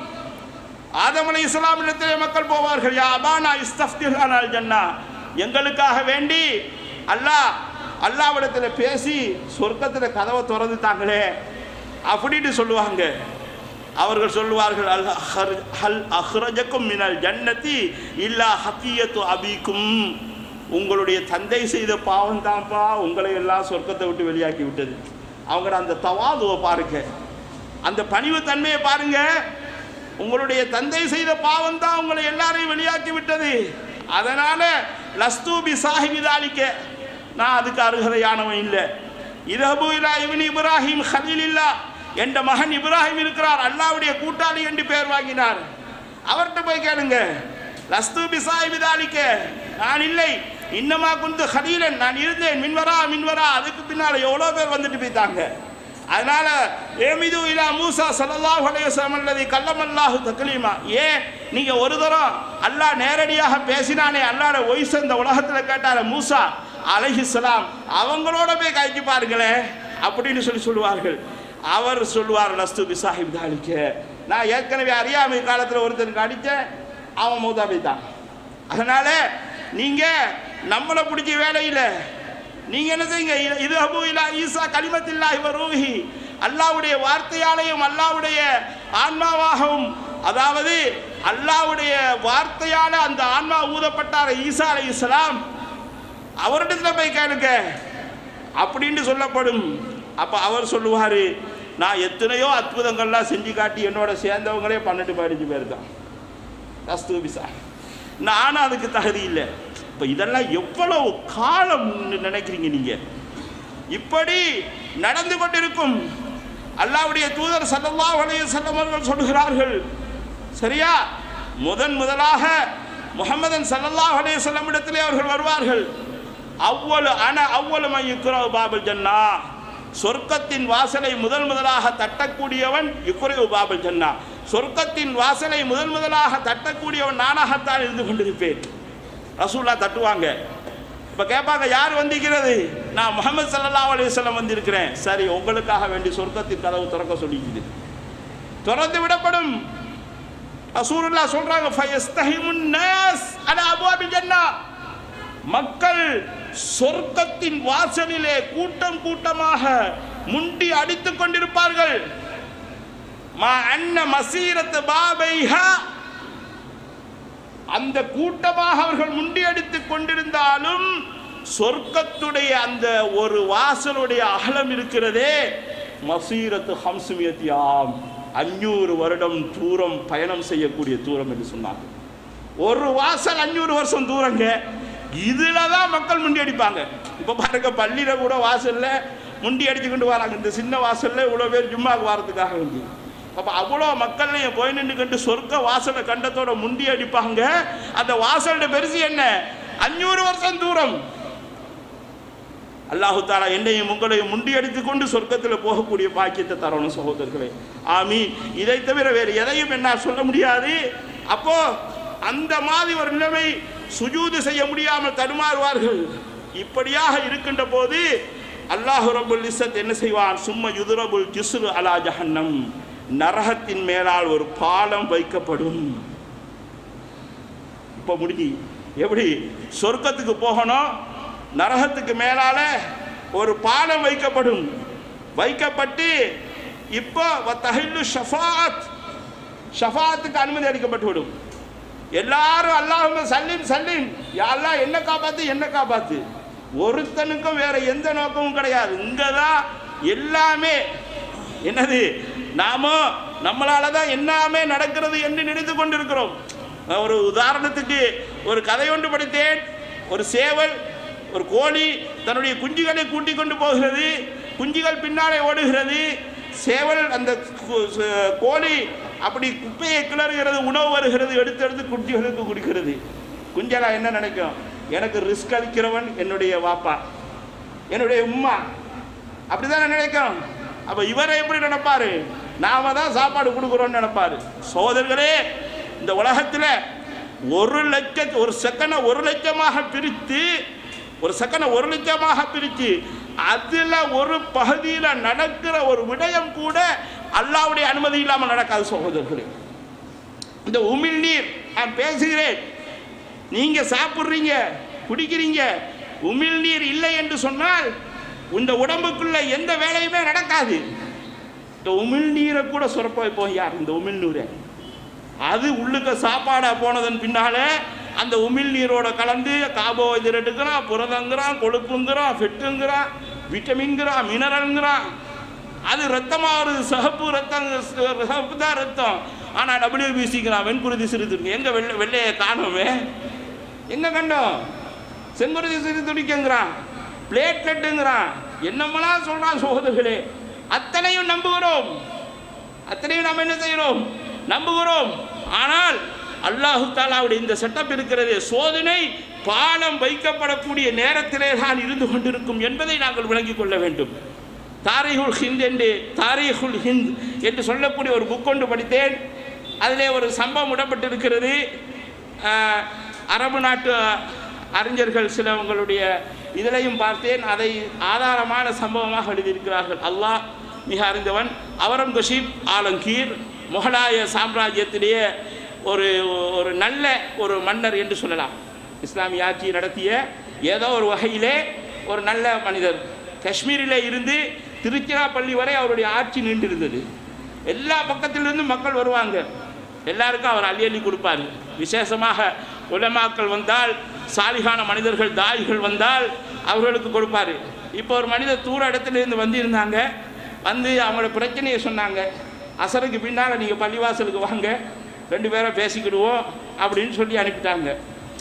ஆதம் அலை இஸ்லாமிடத்திலே மக்கள் போவார்கள் யா அபானா இஸ்தஃப்திஹானால் ஜன்னா எங்களுக்காக வேண்டி அல்லாஹ் அல்லாவிடத்தில் பேசி சொர்க்கத்தில் கதவை திறந்துட்டாங்களே அப்படின்னு சொல்லுவாங்க அவர்கள் சொல்லுவார்கள் அல் அஹர் ஹல் அஹ்ரஜக்கும் மினல் ஜன்னதி இல்லா ஹத்தியத்து அபிக்கும் உங்களுடைய தந்தை செய்த பாவம் தான்ப்பா உங்களை எல்லாம் சொர்க்கத்தை விட்டு வெளியாக்கி விட்டது அவங்க அந்த தவாதுவை பாருங்க அந்த பணிவு தன்மையை பாருங்க உங்களுடைய தந்தை செய்த பாவம் தான் உங்களை எல்லாரையும் வெளியாக்கி விட்டது அதனால லஸ்தூபி சாஹிபிதாலிக்க நான் அதுக்கு அருகதையானவன் இல்லை இதபு இலா இவன் இப்ராஹிம் ஹலீலில்லா என்ற மகன் இப்ராஹிம் இருக்கிறார் அல்லாவுடைய கூட்டாளி என்று பெயர் வாங்கினார் அவர்கிட்ட போய் கேளுங்க லஸ்து பிசாயிபிதாலிக்க நான் இல்லை இன்னமா குந்து ஹலீலன் நான் இருந்தேன் மின்வரா மின்வரா அதுக்கு பின்னால் எவ்வளோ பேர் வந்துட்டு போயிட்டாங்க அதனால ஏமிது இலா மூசா சல்லல்லாஹு அலைஹி வஸல்லம் அல்லதி கல்லமல்லாஹு தக்லீமா ஏன் நீங்க ஒரு தரம் அல்லாஹ் நேரடியாக பேசினானே அல்லாஹ்ட வயசு இந்த உலகத்துல கேட்டார மூசா அலைஹிஸ்ஸலாம் அவங்களோட போய் கழிச்சு பாருங்களேன் அப்படின்னு சொல்லி சொல்லுவார்கள் அவர் சொல்லுவார் லஸ்து பிசாஹிப் தாலிக்க நான் ஏற்கனவே அறியாமை காலத்தில் ஒருத்தனுக்கு அடித்தேன் அவன் மூதா போய்த்தான் அதனால நீங்க நம்மளை பிடிச்ச வேலையில் நீங்க என்ன செய்யுங்க இ- இது அபு இலா ஈசா கலிமத்தில்லா இவர் ரூஹி அல்லாவுடைய வார்த்தையாலையும் அல்லாவுடைய ஆன்மாவாகவும் அதாவது அல்லாவுடைய வார்த்தையால அந்த ஆன்மா ஊதப்பட்டார் ஈசா அலை இஸ்லாம் அவரிடத்துல போய் கேளுங்க அப்படின்னு சொல்லப்படும் அப்ப அவர் சொல்லுவாரு நான் எத்தனையோ அற்புதங்கள்லாம் செஞ்சு காட்டி என்னோட சேர்ந்தவங்களே பன்னெண்டு பதினஞ்சு பேர் தான் கஸ்தூபிசா நானும் அதுக்கு தகுதி இல்லை இப்போ இதெல்லாம் எவ்வளவு காலம் நினைக்கிறீங்க நீங்க இப்படி நடந்து கொண்டிருக்கும் அல்லாஹ்வுடைய தூதர் ஸல்லல்லாஹு அலைஹி வஸல்லம் அவர்கள் சொல்கிறார்கள் சரியா முதன் முதலாக முஹம்மதன் ஸல்லல்லாஹு அலைஹி வஸல்லம் இடத்திலே அவர்கள் வருவார்கள் அவ்வளவு அன அவ்வளவு மையுக்குரவு பாபுல் ஜன்னா சொர்க்கத்தின் வாசலை முதல் முதலாக தட்டக்கூடியவன் யுக்குரவு பாபுல் ஜன்னா சொர்க்கத்தின் வாசலை முதல் முதலாக தட்டக்கூடியவன் நானாகத்தான் இருந்து கொண்டிருப்பேன் ரசூல்லா தட்டுவாங்க இப்போ கேட்பாங்க யார் வந்திருக்கிறது நான் முகமது சல்லல்லாஹு அலைஹி வஸல்லம் வந்திருக்கிறேன் சரி உங்களுக்காக வேண்டி சொர்க்கத்தின் கதவு திறக்க சொல்லிக்குது திறந்து விடப்படும் ரசூலுல்லா சொல்றாங்க ஃபயஸ்தஹிமுன் நாஸ் அலா அப்வாபில் ஜன்னா மக்கள் சொர்க்கத்தின் வாசலிலே கூட்டம் கூட்டமாக முண்டி அடித்துக் கொண்டிருப்பார்கள் மா அன்ன மசீரத்து பாபைஹா அந்த கூட்டமாக அவர்கள் முண்டியடித்துக் கொண்டிருந்தாலும் சொர்க்கத்துடைய அந்த ஒரு வாசலுடைய அகலம் இருக்கிறதே மசீரத்து ஹம்சுமியத்தியாம் அஞ்சூறு வருடம் தூரம் பயணம் செய்யக்கூடிய தூரம் என்று சொன்னாங்க ஒரு வாசல் அஞ்சூறு வருஷம் தூரங்க இதுல தான் மக்கள் முண்டி அடிப்பாங்க இப்போ பாருங்க பள்ளியில கூட வாசல்ல முண்டி அடிச்சுக்கிட்டு வராங்க இந்த சின்ன வாசல்ல இவ்வளோ பேர் ஜும்மாக்கு வாரத்துக்காக வேண்டி அப்போ அவ்வளோ மக்கள்லையும் போய் நின்றுக்கிட்டு சொர்க்க வாசலை கண்டத்தோட முண்டி அடிப்பாங்க அந்த வாசலோட பெருசு என்ன அஞ்சூறு வருஷம் தூரம் அல்லாஹு தாலா என்னையும் உங்களையும் முண்டி அடித்துக் கொண்டு சொர்க்கத்தில் போகக்கூடிய பாக்கியத்தை தரணும் சகோதரர்களே ஆமி இதை தவிர வேறு எதையும் என்ன சொல்ல முடியாது அப்போ அந்த மாதிரி ஒரு நிலைமை சுஜூது செய்ய முடியாமல் தடுமாறுவார்கள் இப்படியாக இருக்கின்ற போது அல்லாஹு ரபுல் இஸ்ஸத் என்ன செய்வான் சும்மா யுதுரபுல் ஜிஸ்ரு அலா ஜஹன்னம் நரகத்தின் மேலால் ஒரு பாலம் வைக்கப்படும் இப்போ முடிஞ்சு எப்படி சொர்க்கத்துக்கு போகணும் நரகத்துக்கு மேலால ஒரு பாலம் வைக்கப்படும் வைக்கப்பட்டு இப்போ தஹில்லு ஷஃபாத் ஷஃபாத்துக்கு அனுமதி அளிக்கப்பட்டு விடும் எல்லாரும் அல்லாஹும் சல்லிம் சல்லிம் யாரெல்லாம் என்ன காப்பாத்து என்ன காப்பாத்து ஒருத்தனுக்கும் வேற எந்த நோக்கமும் கிடையாது இங்க தான் எல்லாமே என்னது நாமோ நம்மளால தான் எல்லாமே நடக்கிறது என்று நினைத்து கொண்டிருக்கிறோம் ஒரு உதாரணத்துக்கு ஒரு கதை ஒன்று படித்தேன் ஒரு சேவல் ஒரு கோழி தன்னுடைய குஞ்சுகளை கூட்டிக் கொண்டு போகிறது குஞ்சுகள் பின்னாலே ஓடுகிறது சேவல் அந்த கு- ச- கோழி அப்படி குப்பையை கிளறுகிறது உணவு வருகிறது எடுத்து எடுத்து குஞ்சுகளுக்கு குடிக்கிறது குஞ்சலா என்ன நினைக்கும் எனக்கு ரிஸ்க் அளிக்கிறவன் என்னுடைய வாப்பா என்னுடைய உம்மா அப்படிதான் நினைக்கும் அப்ப இவரை எப்படி நினைப்பாரு நாம தான் சாப்பாடு கொடுக்குறோம்னு நினைப்பாரு சோதர்களே இந்த உலகத்துல ஒரு லட்ச ஒரு செகண்டை ஒரு லட்சமாக பிரித்து ஒரு செகண்டை ஒரு லட்சமாக பிரித்து அதுல ஒரு பகுதியில நடக்கிற ஒரு விடயம் கூட அல்லாவுடைய அனுமதி இல்லாமல் நடக்காது சகோதரர்களே இந்த உமிழ் நீர் நான் பேசுகிறேன் நீங்க சாப்பிட்றீங்க குடிக்கிறீங்க உமிழ் நீர் இல்லை என்று சொன்னால் இந்த உடம்புக்குள்ள எந்த வேலையுமே நடக்காது இந்த உமிழ் நீரை கூட சுரப்ப வைப்போம் யார் இந்த உமிழ் நீரை அது உள்ளுக்க சாப்பாடா போனதன் பின்னால அந்த உமிழ் நீரோட கலந்து கார்போஹைட்ரேட்டுங்கிறான் புரதங்கிறான் கொழுப்புங்கிறான் ஃபெட்டுங்கிறான் விட்டமின்கிறான் மினரல்ங்கிறான் அது ரத்தமா வருது சிகப்பு ரத்தம் சிகப்பு தான் ரத்தம் ஆனா டபிள்யூபிசிங்கிறான் வெண்குருதி சிறுதுங்க எங்க வெள்ளை வெள்ளையை காணோமே எங்க கண்டோம் செங்குருதி சிறு துடிக்குங்கிறான் பிளேட்லெட்டுங்கிறான் என்னமெல்லாம் சொல்றான் சோதர்களே அத்தனையும் நம்புகிறோம் அத்தனையும் நாம் என்ன செய்கிறோம் நம்புகிறோம் ஆனால் அல்லாஹு தாலாவுடைய இந்த செட்டப் இருக்கிறது சோதனை பாலம் வைக்கப்படக்கூடிய நேரத்திலே தான் இருந்து கொண்டிருக்கும் என்பதை நாங்கள் விளங்கிக் கொள்ள வேண்டும் தாரிகுல் ஹிந்த் என்று தாரிகுல் ஹிந்த் என்று சொல்லக்கூடிய ஒரு புக் கொண்டு படித்தேன் அதிலே ஒரு சம்பவம் இடப்பட்டிருக்கிறது ஆஹ், அரபு நாட்டு அறிஞர்கள் சிலவங்களுடைய இதிலையும் பார்த்தேன் அதை ஆதாரமான சம்பவமாக எழுதியிருக்கிறார்கள் அல்லாஹ் மிக அறிந்தவன் அவரங்கசீப் ஆலங்கீர் முகலாய சாம்ராஜ்யத்திலேயே ஒரு ஒரு நல்ல ஒரு மன்னர் என்று சொல்லலாம் இஸ்லாமிய ஆட்சி நடத்திய ஏதோ ஒரு வகையிலே ஒரு நல்ல மனிதர் காஷ்மீரிலே இருந்து திருச்சிராப்பள்ளி வரை அவருடைய ஆட்சி நீண்டிருந்தது எல்லா பக்கத்திலிருந்தும் மக்கள் வருவாங்க எல்லாருக்கும் அவர் அள்ளி அள்ளி கொடுப்பார் விசேஷமாக உலமாக்கள் வந்தால் சாலிகான மனிதர்கள் தாய்கள் வந்தால் அவர்களுக்கு கொடுப்பாரு இப்போ ஒரு மனிதர் தூர இடத்துல இருந்து வந்திருந்தாங்க வந்து அவங்களோட பிரச்சனையை சொன்னாங்க அசருக்கு பின்னால் நீங்கள் பள்ளிவாசலுக்கு வாங்க ரெண்டு பேரும் பேசிக்கிடுவோம் அப்படின்னு சொல்லி அனுப்பிட்டாங்க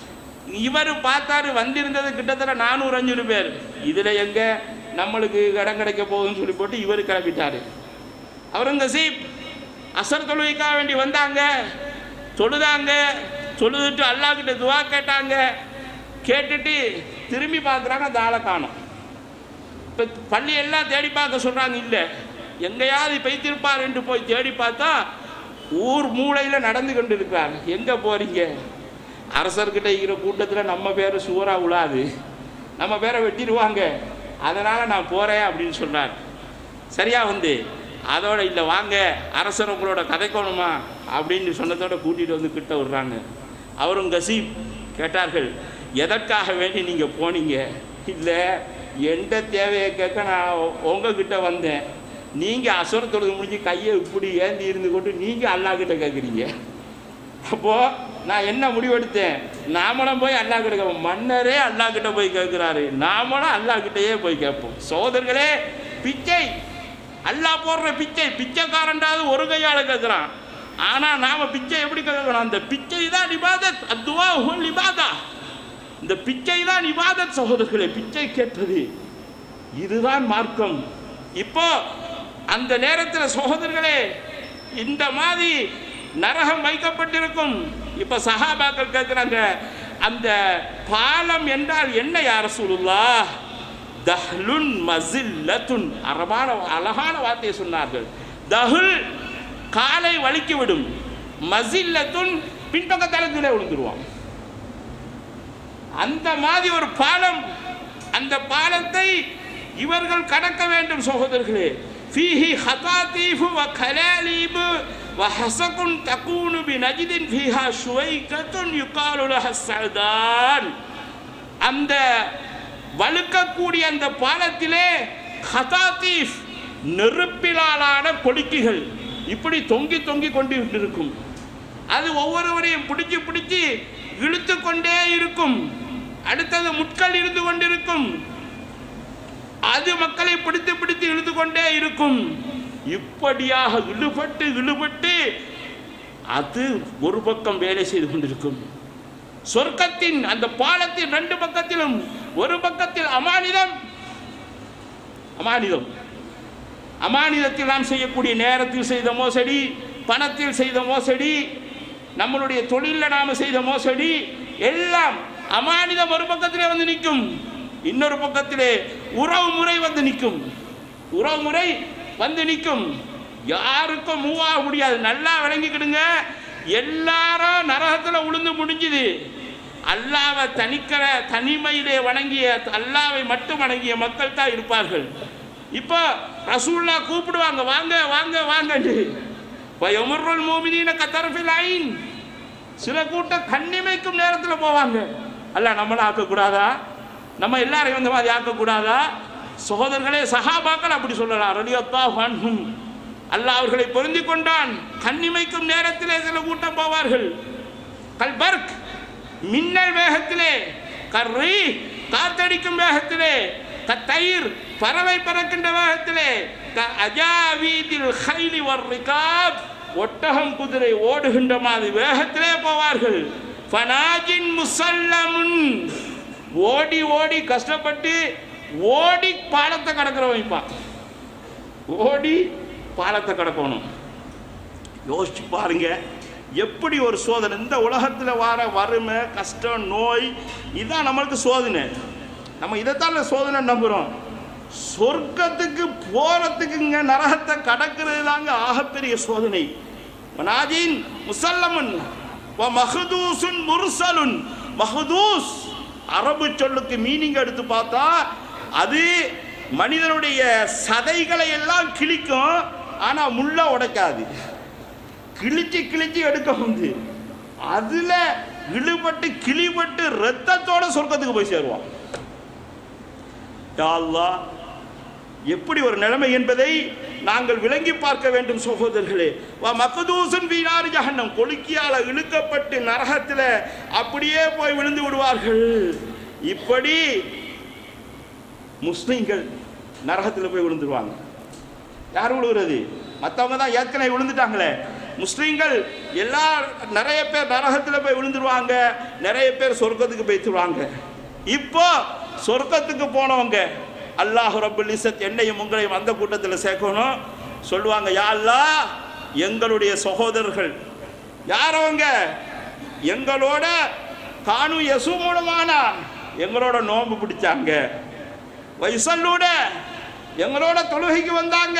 இவர் பார்த்தாரு வந்திருந்தது கிட்டத்தட்ட நானூறு அஞ்சூறு பேர் இதில் எங்கே நம்மளுக்கு இடம் கிடைக்க போகுதுன்னு சொல்லி போட்டு இவர் கிளம்பிட்டாரு அவுரங்கசீப் அசர் தொழுகைக்காக வேண்டி வந்தாங்க தொழுதாங்க தொழுதுட்டு அல்லாஹ் கிட்ட துவா கேட்டாங்க கேட்டுட்டு திரும்பி பார்க்குறாங்க அந்த ஆளை காணும் இப்போ பள்ளி எல்லாம் தேடி பார்க்க சொல்கிறாங்க இல்லை எங்கேயாவது பெய்திருப்பார் என்று போய் தேடி பார்த்தா ஊர் மூளையில் நடந்து கொண்டு இருக்கிறார் எங்கே போகிறீங்க அரசர்கிட்ட இருக்கிற கூட்டத்தில் நம்ம பேரை சுவரா உழாது நம்ம பேரை வெட்டிடுவாங்க அதனால் நான் போகிறேன் அப்படின்னு சொன்னார் சரியா வந்து அதோட இல்லை வாங்க அரசர் உங்களோட கதைக்கணுமா அப்படின்னு சொன்னதோட கூட்டிகிட்டு வந்து கிட்ட விடுறாங்க அவரும் கசீப் கேட்டார்கள் எதற்காக வேண்டி நீங்கள் போனீங்க இல்லை எந்த தேவையை கேட்க நான் உங்ககிட்ட வந்தேன் நீங்கள் அசுர தொழுது முடிஞ்சு கையை இப்படி ஏந்தி இருந்து கொண்டு நீங்கள் அல்லாஹ்கிட்ட கேட்குறீங்க அப்போது நான் என்ன முடிவெடுத்தேன் நாமளும் போய் அல்லாஹ் கிட்ட கேட்போம் மன்னரே அல்லாஹ் கிட்ட போய் கேட்குறாரு நாமளும் அல்லாஹ் கிட்டயே போய் கேட்போம் சோதர்களே பிச்சை அல்லாஹ் போடுற பிச்சை பிச்சைக்காரன்டாவது ஒரு கையால் கேட்குறான் ஆனால் நாம் பிச்சை எப்படி கேட்கணும் அந்த பிச்சை தான் இபாதத் அத்துவா ஹுல் இபாதா இந்த பிச்சை தான் இபாதத் சகோதரர்களே பிச்சை கேட்பது இதுதான் மார்க்கம் இப்போ அந்த நேரத்தில் சகோதரர்களே இந்த மாதிரி நரகம் வைக்கப்பட்டிருக்கும் இப்போ சஹாபாக்கள் கேட்குறாங்க அந்த பாலம் என்றால் என்ன யார் சூழலா தஹ்லுன் மசில்லத்துன் அரபான அழகான வார்த்தையை சொன்னார்கள் தஹுல் காலை வலிக்கி விடும் மசில்லத்துன் பின்பக்கத்தால கீழே விழுந்துருவான் அந்த மாதிரி ஒரு பாலம் அந்த பாலத்தை இவர்கள் கடக்க வேண்டும் சகோதரர்களே ஃபீஹி ஹதாதீஃபு வ கலாலீபு வ ஹஸகுன் தகூனு பி நஜிதின் ஃபீஹா ஷுவைகத்துன் யுகாலு லஹ சல்தான் அந்த வழுக்கக்கூடிய அந்த பாலத்திலே ஹதாதீஃப் நெருப்பிலாலான கொடிக்குகள் இப்படி தொங்கி தொங்கி கொண்டு இருக்கும் அது ஒவ்வொருவரையும் பிடிச்சு பிடிச்சு இழுத்து கொண்டே இருக்கும் அடுத்தது முட்கள் இருந்து கொண்டிருக்கும் அது மக்களை பிடித்து பிடித்து இழுத்து கொண்டே இருக்கும் இப்படியாக இழுபட்டு இழுபட்டு அது ஒரு பக்கம் வேலை செய்து கொண்டிருக்கும் சொர்க்கத்தின் அந்த பாலத்தின் ரெண்டு பக்கத்திலும் ஒரு பக்கத்தில் அமானிதம் அமானிதம் அமானிதத்தில் நாம் செய்யக்கூடிய நேரத்தில் செய்த மோசடி பணத்தில் செய்த மோசடி நம்மளுடைய தொழிலில் நாம் செய்த மோசடி எல்லாம் அமானிதம் ஒரு பக்கத்திலே வந்து நிற்கும் இன்னொரு பக்கத்திலே உறவு முறை வந்து நிற்கும் உறவு முறை வந்து நிற்கும் யாருக்கும் மூவ் ஆக முடியாது நல்லா விளங்கிக்கிடுங்க எல்லாரும் நரகத்தில் உளுந்து முடிஞ்சுது அல்லாவை தனிக்கிற தனிமையிலே வணங்கிய அல்லாவை மட்டும் வணங்கிய மக்கள் தான் இருப்பார்கள் இப்போ ரசூல்லா கூப்பிடுவாங்க வாங்க வாங்க வாங்கன்னு எமர்வல் மோமினின கத்தரஃபில் ஐன் சில கூட்டம் கண்ணிமைக்கும் நேரத்தில் போவாங்க அல்ல நம்மளை ஆக்கக்கூடாதா நம்ம எல்லாரையும் இந்த மாதிரி ஆக்கக்கூடாதா சகோதரர்களே சஹாபாக்கள் அப்படி சொல்லலாம் ரலியத்தா ஹன்ஹும் அல்லாஹ் அவர்களை பொருந்தி கொண்டான் கண்ணிமைக்கும் நேரத்திலே சில கூட்டம் போவார்கள் கல்பர்க் மின்னல் வேகத்திலே கர்ரி காத்தடிக்கும் வேகத்திலே கத்தயிர் பறவை பறக்கின்ற வேகத்திலே க அஜாவீதில் ஹைலி வர்ரிகாப் ஒட்டகம் குதிரை ஓடுகின்ற மாதிரி வேகத்திலே போவார்கள் ஃபனாஜின் முசல்லமுன் ஓடி ஓடி கஷ்டப்பட்டு ஓடி பாலத்தை கடக்கிற வைப்பான் ஓடி பாலத்தை கடக்கணும் யோசிச்சு பாருங்க எப்படி ஒரு சோதனை இந்த உலகத்தில் வர வறுமை கஷ்டம் நோய் இதுதான் நம்மளுக்கு சோதனை நம்ம இதைத்தான் சோதனை நம்புகிறோம் சொர்க்கத்துக்கு போகிறதுக்குங்க நரகத்தை கடக்கிறது தாங்க ஆகப்பெரிய சோதனை மனாஜின் முசல்லமன் வ மஹதூசுன் முர்சலுன் மஹதூஸ் அரபு சொல்லுக்கு மீனிங் எடுத்து பார்த்தா அது மனிதனுடைய சதைகளை எல்லாம் கிழிக்கும் ஆனால் முள்ள உடைக்காது கிழிச்சு கிழிச்சு எடுக்க வந்து அதுல இழுபட்டு கிளிபட்டு ரத்தத்தோட சொர்க்கத்துக்கு போய் சேருவான் யா அல்லாஹ் எப்படி ஒரு நிலைமை என்பதை நாங்கள் விளங்கி பார்க்க வேண்டும் சகோதரர்களே வா மக்கதூசன் வீணாறு ஜஹன்னம் கொலுக்கியால இழுக்கப்பட்டு நரகத்தில் அப்படியே போய் விழுந்து விடுவார்கள் இப்படி முஸ்லிம்கள் நரகத்தில் போய் விழுந்துருவாங்க யார் விழுகிறது மற்றவங்க தான் ஏற்கனவே விழுந்துட்டாங்களே முஸ்லீம்கள் எல்லா நிறைய பேர் நரகத்தில் போய் விழுந்துருவாங்க நிறைய பேர் சொர்க்கத்துக்கு போய்த்துருவாங்க இப்போ சொர்க்கத்துக்கு போனவங்க அல்லாஹ் ரபுல் இசத் என்னையும் உங்களையும் அந்த கூட்டத்தில் சேர்க்கணும் சொல்லுவாங்க யா அல்லாஹ் எங்களுடைய சகோதரர்கள் யார் அவங்க எங்களோட காணு யசு மூலமானா எங்களோட நோன்பு பிடிச்சாங்க வயசல்லூட எங்களோட தொழுகைக்கு வந்தாங்க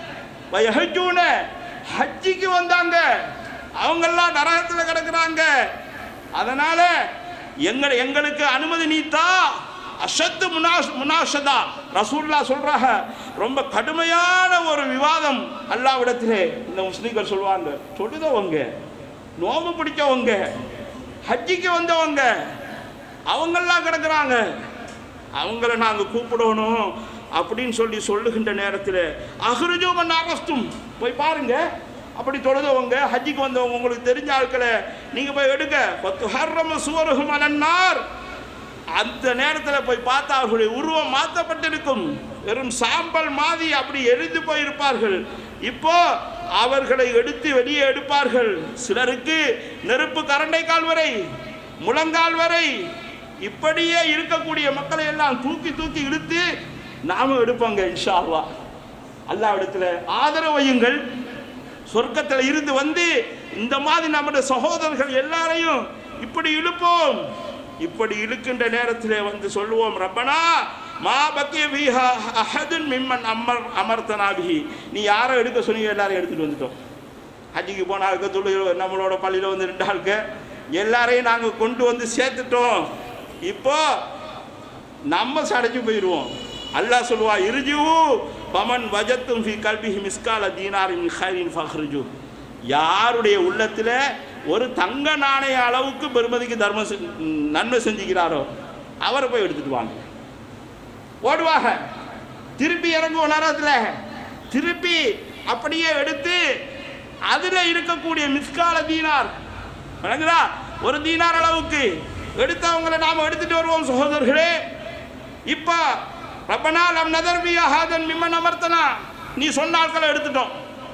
வயஹஜூன ஹஜ்ஜிக்கு வந்தாங்க அவங்கெல்லாம் நரகத்தில் கிடக்குறாங்க அதனால எங்கள் எங்களுக்கு அனுமதி நீத்தா அஷத்து முனாஷ் முனாஷதா ரசூல்லா சொல்றாங்க ரொம்ப கடுமையான ஒரு விவாதம் அல்லாவிடத்திலே இந்த முஸ்லீம்கள் சொல்லுவாங்க தொழுதவங்க நோம்பு பிடிச்சவங்க ஹஜ்ஜிக்கு வந்தவங்க அவங்கெல்லாம் கிடக்குறாங்க அவங்கள நாங்கள் கூப்பிடணும் அப்படின்னு சொல்லி சொல்லுகின்ற நேரத்தில் அஹ்ருஜோமன் அரஸ்தும் போய் பாருங்க அப்படி தொழுதவங்க ஹஜ்ஜிக்கு வந்தவங்க உங்களுக்கு தெரிஞ்ச ஆட்களை நீங்கள் போய் எடுக்க பத்து ஹர்ரம சுவருகும் அலன்னார் அந்த நேரத்தில் போய் பார்த்தா அவர்களுடைய உருவம் மாற்றப்பட்டிருக்கும் வெறும் சாம்பல் மாதி அப்படி எரிந்து போயிருப்பார்கள் இப்போ அவர்களை எடுத்து வெளியே எடுப்பார்கள் சிலருக்கு நெருப்பு கரண்டை கால் வரை முழங்கால் வரை இப்படியே இருக்கக்கூடிய மக்களை எல்லாம் தூக்கி தூக்கி இழுத்து நாமும் எடுப்போங்க இன்ஷா அல்லாஹ் அல்லாவிடத்தில் ஆதரவு வையுங்கள் சொர்க்கத்தில் இருந்து வந்து இந்த மாதிரி நம்முடைய சகோதரர்கள் எல்லாரையும் இப்படி இழுப்போம் இப்படி இழுக்கின்ற நேரத்திலே வந்து சொல்லுவோம் ரப்பனா மா பக்கிய வீஹா அஹதுன் மிம்மன் அமர் அமர்த்தனாபிஹி நீ யாரை எடுக்க சொன்னீங்க எல்லாரையும் எடுத்துட்டு வந்துட்டோம் ஹஜ்ஜிக்கு போன ஆளுக்கு தொழில் நம்மளோட பள்ளியில் வந்து ரெண்டு ஆளுக்கு எல்லாரையும் நாங்கள் கொண்டு வந்து சேர்த்துட்டோம் இப்போ நம்ம சடைஞ்சு போயிடுவோம் அல்லாஹ் சொல்லுவா இருஜுவு பமன் வஜத்தும் ஃபி கல்பிஹி மிஸ்கால தீனாரின் ஹைரின் ஃபஹ்ருஜு யாருடைய உள்ளத்தில் ஒரு தங்க நாணய அளவுக்கு பெருமதிக்கு தர்மம் செ- நன்மை செஞ்சுக்கிறாரோ அவரை போய் எடுத்துட்டு வாங்க ஓடுவாங்க திருப்பி இறங்குவோம் நேரத்தில் திருப்பி அப்படியே எடுத்து அதில் இருக்கக்கூடிய மிஸ்கால தீனார் விளங்குதா ஒரு தீனார் அளவுக்கு எடுத்தவங்களை நாம் எடுத்துட்டு வருவோம் சகோதரர்களே இப்போ ரப்பனா லம் நதர்பிய ஹாதன் மிம்மன் அமர்த்தனா நீ சொன்ன ஆட்களை எடுத்துட்டோம்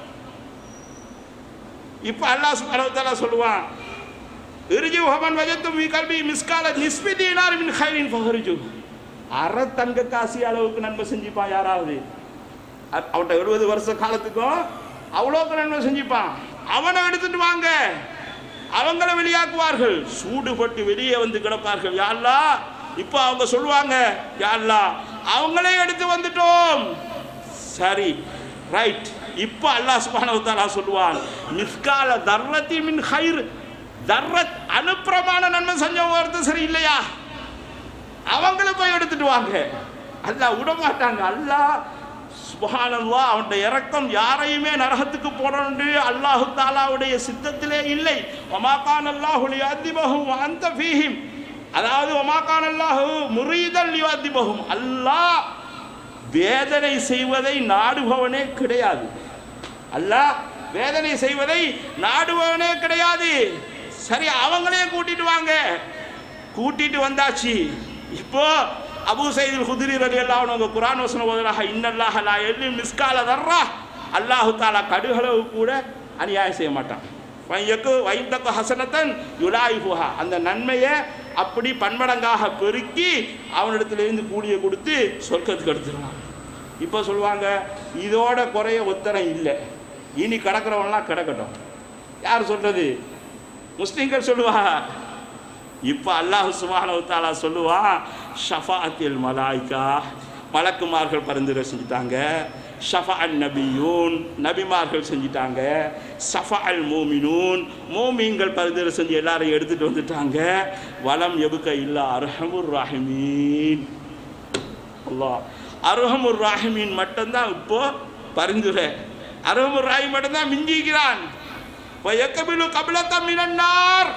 இப்போ அல்லாஹ் சுப்ஹானஹு வ தஆலா சொல்லுவான் இர்ஜு ஹமன் வஜத்தும் ஃபீ கல்பி மிஸ்கால நிஸ்பி தீனார் மின் ஹைரின் ஃபஹர்ஜு அரை தங்க காசி அளவுக்கு நன்மை செஞ்சுப்பான் யாராவது அ- அவன்கிட்ட எழுபது வருஷ காலத்துக்கும் அவ்வளோக்கு நன்மை செஞ்சுப்பான் அவனை எடுத்துட்டு வாங்க அவங்கள வெளியாக்குவார்கள் சூடுபட்டு வெளியே வந்து கிடப்பார்கள் யாழ்லா இப்போ அவங்க சொல்லுவாங்க யாழ்லா அவங்களே எடுத்து வந்துட்டோம் சரி ரைட் இப்போ அல்லாஹ் சுப்ஹானஹு வ தஆலா சொல்லுவான் மிஸ்கால தர்ரத்தி மின் ஹைர் தர்ரத் அனுப்பிரமான நன்மை செஞ்சவங்க ஒருத்தர் சரி இல்லையா அவங்கள போய் எடுத்துட்டு வாங்க அல்லாஹ் விட மாட்டாங்க அல்லாஹ் சுபஹானல்லாஹ் அவனுடைய இரக்கம் யாரையுமே நரகத்துக்கு போடணுண்டு அல்லாஹு தாலாவுடைய சித்தத்திலே இல்லை ஒமாக்கான் அல்லாஹு லியாதிபஹும் அந்த ஃபீஹிம் அதாவது ஒமாக்கான் அல்லாஹு முரீதல் லியாதிபஹும் அல்லாஹ் வேதனை செய்வதை நாடுபவனே கிடையாது அல்லாஹ் வேதனை செய்வதை நாடுபவனே கிடையாது சரி அவங்களே கூட்டிட்டு வாங்க கூட்டிட்டு வந்தாச்சு இப்போ அபூ சைதுல் குதிரி ரலி அல்லாஹ் அவங்க குரான் வசனம் ஓதுறாக இன்னல்லாஹ லா எல்லி மிஸ்கால தர்ரா அல்லாஹு தாலா கடுகளவு கூட அநியாயம் செய்ய மாட்டான் வையக்கு வைந்தக்கு ஹசனத்தன் யுலாயிஃபுஹா அந்த நன்மையை அப்படி பன்மடங்காக பெருக்கி அவனிடத்திலிருந்து கூலியை கொடுத்து சொர்க்கத்துக்கு எடுத்துருவான் இப்போ சொல்லுவாங்க இதோட குறைய உத்தரம் இல்லை இனி கிடக்கிறவன்லாம் கிடக்கட்டும் யார் சொல்றது முஸ்லீம்கள் சொல்லுவாங்க இப்போ அல்லாஹ் சுப்ஹானஹு தாலா சொல்லுவான் ஷஃபாத்தில் மலாய்க்கா மலக்குமார்கள் பரிந்துரை செஞ்சுட்டாங்க ஷஃபா அல் நபியூன் நபிமார்கள் செஞ்சிட்டாங்க சஃபா அல் மோமினூன் மோமீன்கள் பரிந்துரை செஞ்சு எல்லாரையும் எடுத்துட்டு வந்துட்டாங்க வலம் எபுக்க இல்லா அர்ஹமுர் ராஹிமீன் அல்லாஹ் அருஹமுர் ராஹிமீன் மட்டும்தான் இப்போ பரிந்துரை அருஹமுர் ராஹிம் மட்டும்தான் மிஞ்சிக்கிறான் வயக்கபிலு கபிலத்தம் மினன்னார்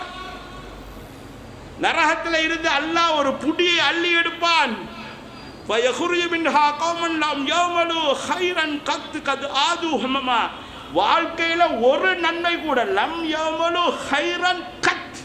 நரகத்தில் இருந்து அல்லாஹ் ஒரு புடியை அள்ளி எடுப்பான் فَيَخْرُجُ مِنْهَا قَوْمٌ لَمْ يَعْمَلُوا خَيْرًا قَدْ قَدْ آذُوا هَمَمًا வாழ்க்கையில ஒரு நன்மை கூட லம் யமலு ஹைரன் கத்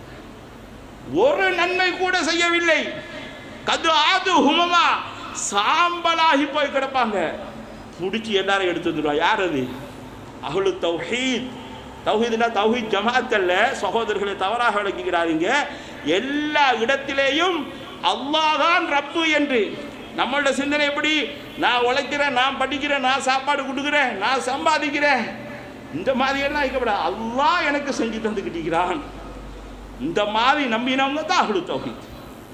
ஒரு நன்மை கூட செய்யவில்லை கது ஆது ஹுமமா சாம்பலாகி போய் கிடப்பாங்க பிடிச்சி எல்லாரும் எடுத்து வந்துடுவா யார் அது அஹ்லு தௌஹீத் தௌஹீத்னா தௌஹீத் ஜமாத் அல்ல சகோதரர்களை தவறாக விளக்குகிறாதீங்க எல்லா இடத்திலேயும் அல்லாஹ் தான் ரப்பு என்று நம்மளோட சிந்தனை எப்படி நான் உழைக்கிறேன் நான் படிக்கிறேன் நான் சாப்பாடு கொடுக்குறேன் நான் சம்பாதிக்கிறேன் இந்த மாதிரியெல்லாம் இருக்கப்படாது அல்லாஹ் எனக்கு செஞ்சு தந்துக்கிட்டிருக்கிறான் இந்த மாதிரி நம்பினவங்க தான் அஹ்லு தௌஹீத்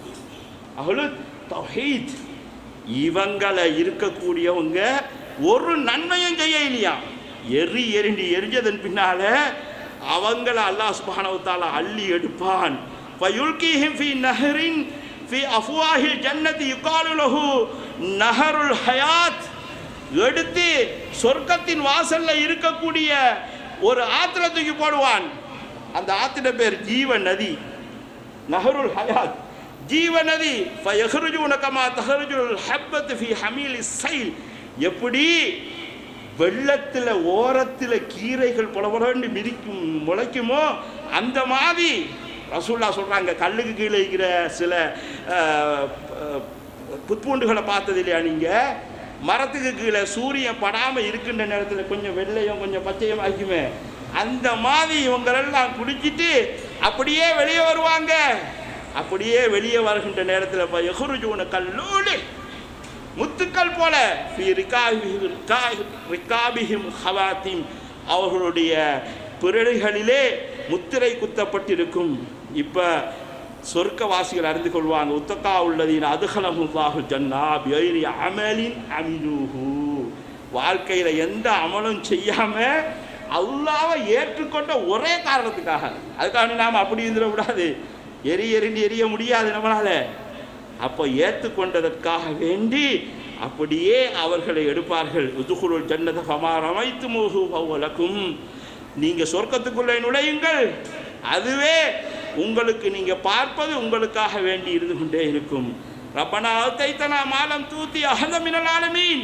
அஹ்லு தௌஹீத் இவங்களை இருக்கக்கூடியவங்க ஒரு நன்மையும் செய்ய இல்லையா எரி எரிண்டி எரிஞ்சதன் பின்னால அவங்கள அல்லாஹ் சுப்ஹானஹு வ தஆலா அள்ளி எடுப்பான் ஃபயுல்கிஹிம் ஃபீ நஹரின் ஃபீ அஃப்வாஹில் ஜன்னதி யுகாலு லஹு நஹருல் ஹயாத் எடுத்து சொர்க்கத்தின் வாசல்ல இருக்கக்கூடிய ஒரு ஆத்திர தூக்கி போடுவான் அந்த ஆத்திர பேர் ஜீவ நதி நஹருல் ஹயாத் ஜீவ நதி ஃபயஹ்ருஜூன கமா தஹ்ருஜுல் ஹப்பத் ஃபீ ஹமீலிஸ் சைல் எப்படி வெள்ளத்தில் ஓரத்தில் கீரைகள் புலபுலன்னு மிதிக்கும் முளைக்குமோ அந்த மாதிரி ரசூல்லா சொல்கிறாங்க கல்லுக்கு கீழே இருக்கிற சில அஹ், அஹ், புத்பூண்டுகளை பார்த்தது இல்லையா நீங்கள் மரத்துக்கு கீழே சூரியன் படாமல் இருக்கின்ற நேரத்தில் கொஞ்சம் வெள்ளையும் கொஞ்சம் பச்சையும் ஆகிக்குமே அந்த மாதிரி இவங்களெல்லாம் குடிச்சிட்டு அப்படியே வெளியே வருவாங்க அப்படியே வெளியே வருகின்ற நேரத்தில் எகுருஜூன கல்லூலி முத்துக்கள் போல ஃபி ரிகாபிஹி- ரிகா- ரிகாபிஹிம் ஹவாத்திம் அவர்களுடைய பிறடுகளிலே முத்திரை குத்தப்பட்டிருக்கும் இப்போ சொர்க்கவாசிகள் அறிந்து கொள்வாங்க உத்தக்கா உள்ளதின் அதுகலமுல்லாஹு ஜன்னா பியரி அமலின் அமிலூஹு வாழ்க்கையில் எந்த அமலும் செய்யாமல் அல்லாவை ஏற்றுக்கொண்ட ஒரே காரணத்துக்காக அதுக்காக நாம் அப்படி இருந்துடக்கூடாது எரி எரிந்து எரிய முடியாது நம்மளால அப்போ ஏற்றுக்கொண்டதற்காக வேண்டி அப்படியே அவர்களை எடுப்பார்கள் உதுகுருள் ஜன்னத ஃபமார் அமைத்து மூஹு பவலக்கும் நீங்கள் சொர்க்கத்துக்குள்ளே நுழையுங்கள் அதுவே உங்களுக்கு நீங்கள் பார்ப்பது உங்களுக்காக வேண்டி இருந்து கொண்டே இருக்கும் ரப்பனா தைத்தனா மாலம் தூத்தி அகல மினல் ஆலமீன்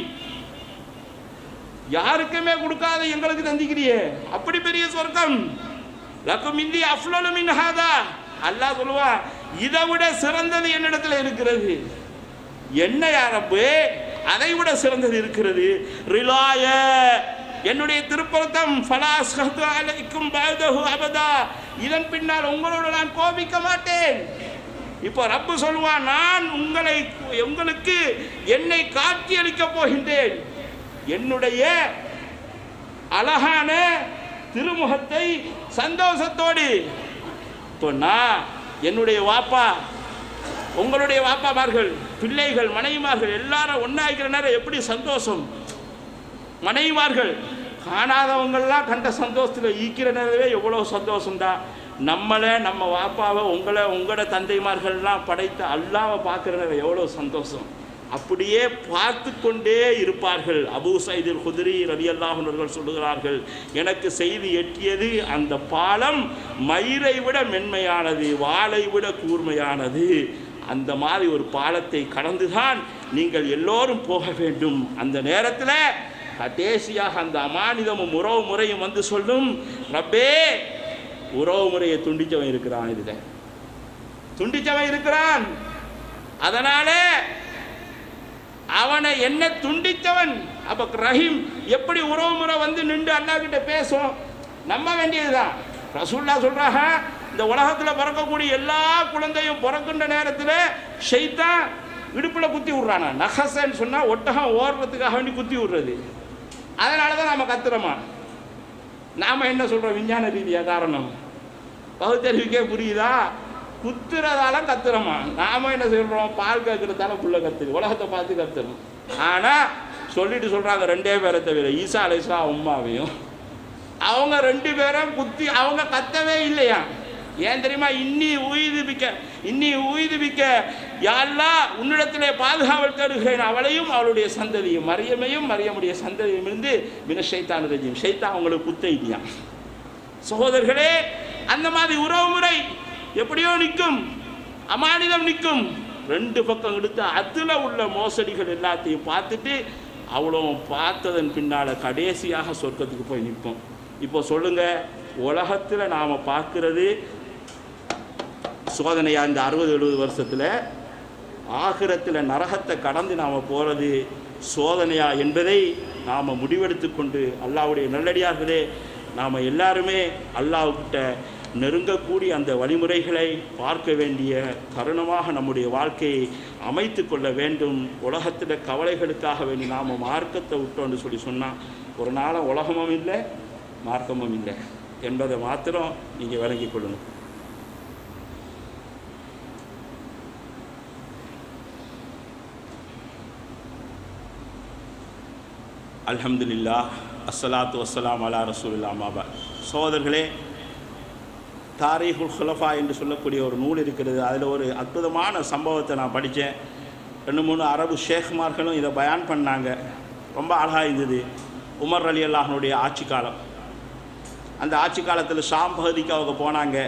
யாருக்குமே கொடுக்காத எங்களுக்கு தந்திக்கிறியே அப்படி பெரிய சொர்க்கம் லக்கும் இந்தி அஃப்லலு மின் ஹாதா அல்லாஹ் சொல்லுவா இதை விட சிறந்தது என்னிடத்துல இருக்கிறது என்ன யாரப்பு அதை விட சிறந்தது இருக்கிறது ரிலாய என்னுடைய திருப்பரத்தம் ஃபலாஸ்ஹத்து அலைக்கும் பஅதஹு அபதா இதன் பின்னால் உங்களோட நான் கோபிக்க மாட்டேன் இப்போ ரப்பு சொல்லுவான் நான் உங்களை உங்களுக்கு என்னை காட்சி அளிக்கப் போகின்றேன் என்னுடைய அழகான திருமுகத்தை சந்தோஷத்தோடு இப்போ நான் என்னுடைய வாப்பா உங்களுடைய வாப்பாமார்கள் பிள்ளைகள் மனைவிமார்கள் எல்லாரும் ஒன்றாகிற நேரம் எப்படி சந்தோஷம் மனைவிமார்கள் காணாதவங்கள்லாம் கண்ட சந்தோஷத்தில் ஈக்கிற நேரவே எவ்வளோ சந்தோஷம்டா நம்மளை நம்ம வாப்பாவை உங்களை உங்களோட தந்தைமார்கள்லாம் படைத்த அல்லாவை பார்க்குற நேரம் எவ்வளோ சந்தோஷம் அப்படியே பார்த்து கொண்டே இருப்பார்கள் அபூ சைதில் குதிரி ரவி அல்லாஹர்கள் சொல்லுகிறார்கள் எனக்கு செய்தி எட்டியது அந்த பாலம் மயிரை விட மென்மையானது வாளை விட கூர்மையானது அந்த மாதிரி ஒரு பாலத்தை கடந்துதான் நீங்கள் எல்லோரும் போக வேண்டும் அந்த நேரத்தில் கடைசியாக அந்த அமானிதமும் உறவு முறையும் வந்து சொல்லும் ரப்பே உறவு முறையை துண்டிச்சவன் இருக்கிறான் இதுல துண்டிச்சவன் இருக்கிறான் அதனால அவனை என்ன துண்டித்தவன் அப்ப ரஹீம் எப்படி உறவு முறை வந்து நின்று அல்லாஹ் கிட்ட பேசும் நம்ப வேண்டியதுதான் ரசூல்லா சொல்றாங்க இந்த உலகத்துல பிறக்கக்கூடிய எல்லா குழந்தையும் பிறக்கின்ற நேரத்தில் ஷைத்தான் இடுப்புல குத்தி விட்றானா நகசன்னு சொன்னா ஒட்டகம் ஓடுறதுக்காக வேண்டி குத்தி விடுறது அதனால தான் நாம கத்துறோமா நாம என்ன சொல்றோம் விஞ்ஞான ரீதியா காரணம் பகுத்தறிவுக்கே புரியுதா குத்துறதால கத்துறோமா நாம என்ன சொல்றோம் பால் கத்துறதால புள்ள கத்துரு உலகத்தை பார்த்து கத்துறோம் ஆனா சொல்லிட்டு சொல்றாங்க ரெண்டே பேரை தவிர ஈசா அலைசா உம்மாவையும் அவங்க ரெண்டு பேரும் குத்தி அவங்க கத்தவே இல்லையா ஏன் தெரியுமா இன்னி உயிதுபிக்க இன்னி உயிதுபிக்க யாரெல்லாம் உன்னிடத்திலே பாதுகாவல் தருகிறேன் அவளையும் அவளுடைய சந்ததியும் மரியமையும் மரியமுடைய சந்ததியும் இருந்து மின ஷைத்தான் ரஜிம் ஷைத்தான் அவங்களுக்கு குத்த இல்லையா சகோதரர்களே அந்த மாதிரி உறவு முறை எப்படியோ நிற்கும் அமானிதம் நிற்கும் ரெண்டு பக்கம் எடுத்து அதில் உள்ள மோசடிகள் எல்லாத்தையும் பார்த்துட்டு அவ்வளோ பார்த்ததன் பின்னால் கடைசியாக சொர்க்கத்துக்கு போய் நிற்போம் இப்போ சொல்லுங்க உலகத்தில் நாம் பார்க்கிறது சோதனையா இந்த அறுபது எழுபது வருஷத்தில் ஆகிரத்தில் நரகத்தை கடந்து நாம் போகிறது சோதனையா என்பதை நாம் முடிவெடுத்து கொண்டு அல்லாவுடைய நல்லடியார்களே நாம் எல்லாருமே அல்லாஹ்கிட்ட நெருங்கக்கூடிய அந்த வழிமுறைகளை பார்க்க வேண்டிய தருணமாக நம்முடைய வாழ்க்கையை அமைத்து கொள்ள வேண்டும் உலகத்தில் கவலைகளுக்காக வேண்டி நாம் மார்க்கத்தை விட்டோம்னு சொல்லி சொன்னால் ஒரு நாளும் உலகமும் இல்லை மார்க்கமும் இல்லை என்பதை மாத்திரம் நீங்கள் விளங்கிக் கொள்ளணும் அல்ஹம்துலில்லா அஸ்ஸலாத்து வஸ்ஸலாம் அலா ரசூலுல்லா மாபா சகோதரர்களே தாரீஹுல் ஹுலஃபா என்று சொல்லக்கூடிய ஒரு நூல் இருக்கிறது அதில் ஒரு அற்புதமான சம்பவத்தை நான் படித்தேன் ரெண்டு மூணு அரபு ஷேக்மார்களும் இதை பயான் பண்ணாங்க ரொம்ப அழகாக இருந்தது உமர் அலி அல்லாஹனுடைய ஆட்சி காலம் அந்த ஆட்சி காலத்தில் ஷாம் பகுதிக்கு அவங்க போனாங்க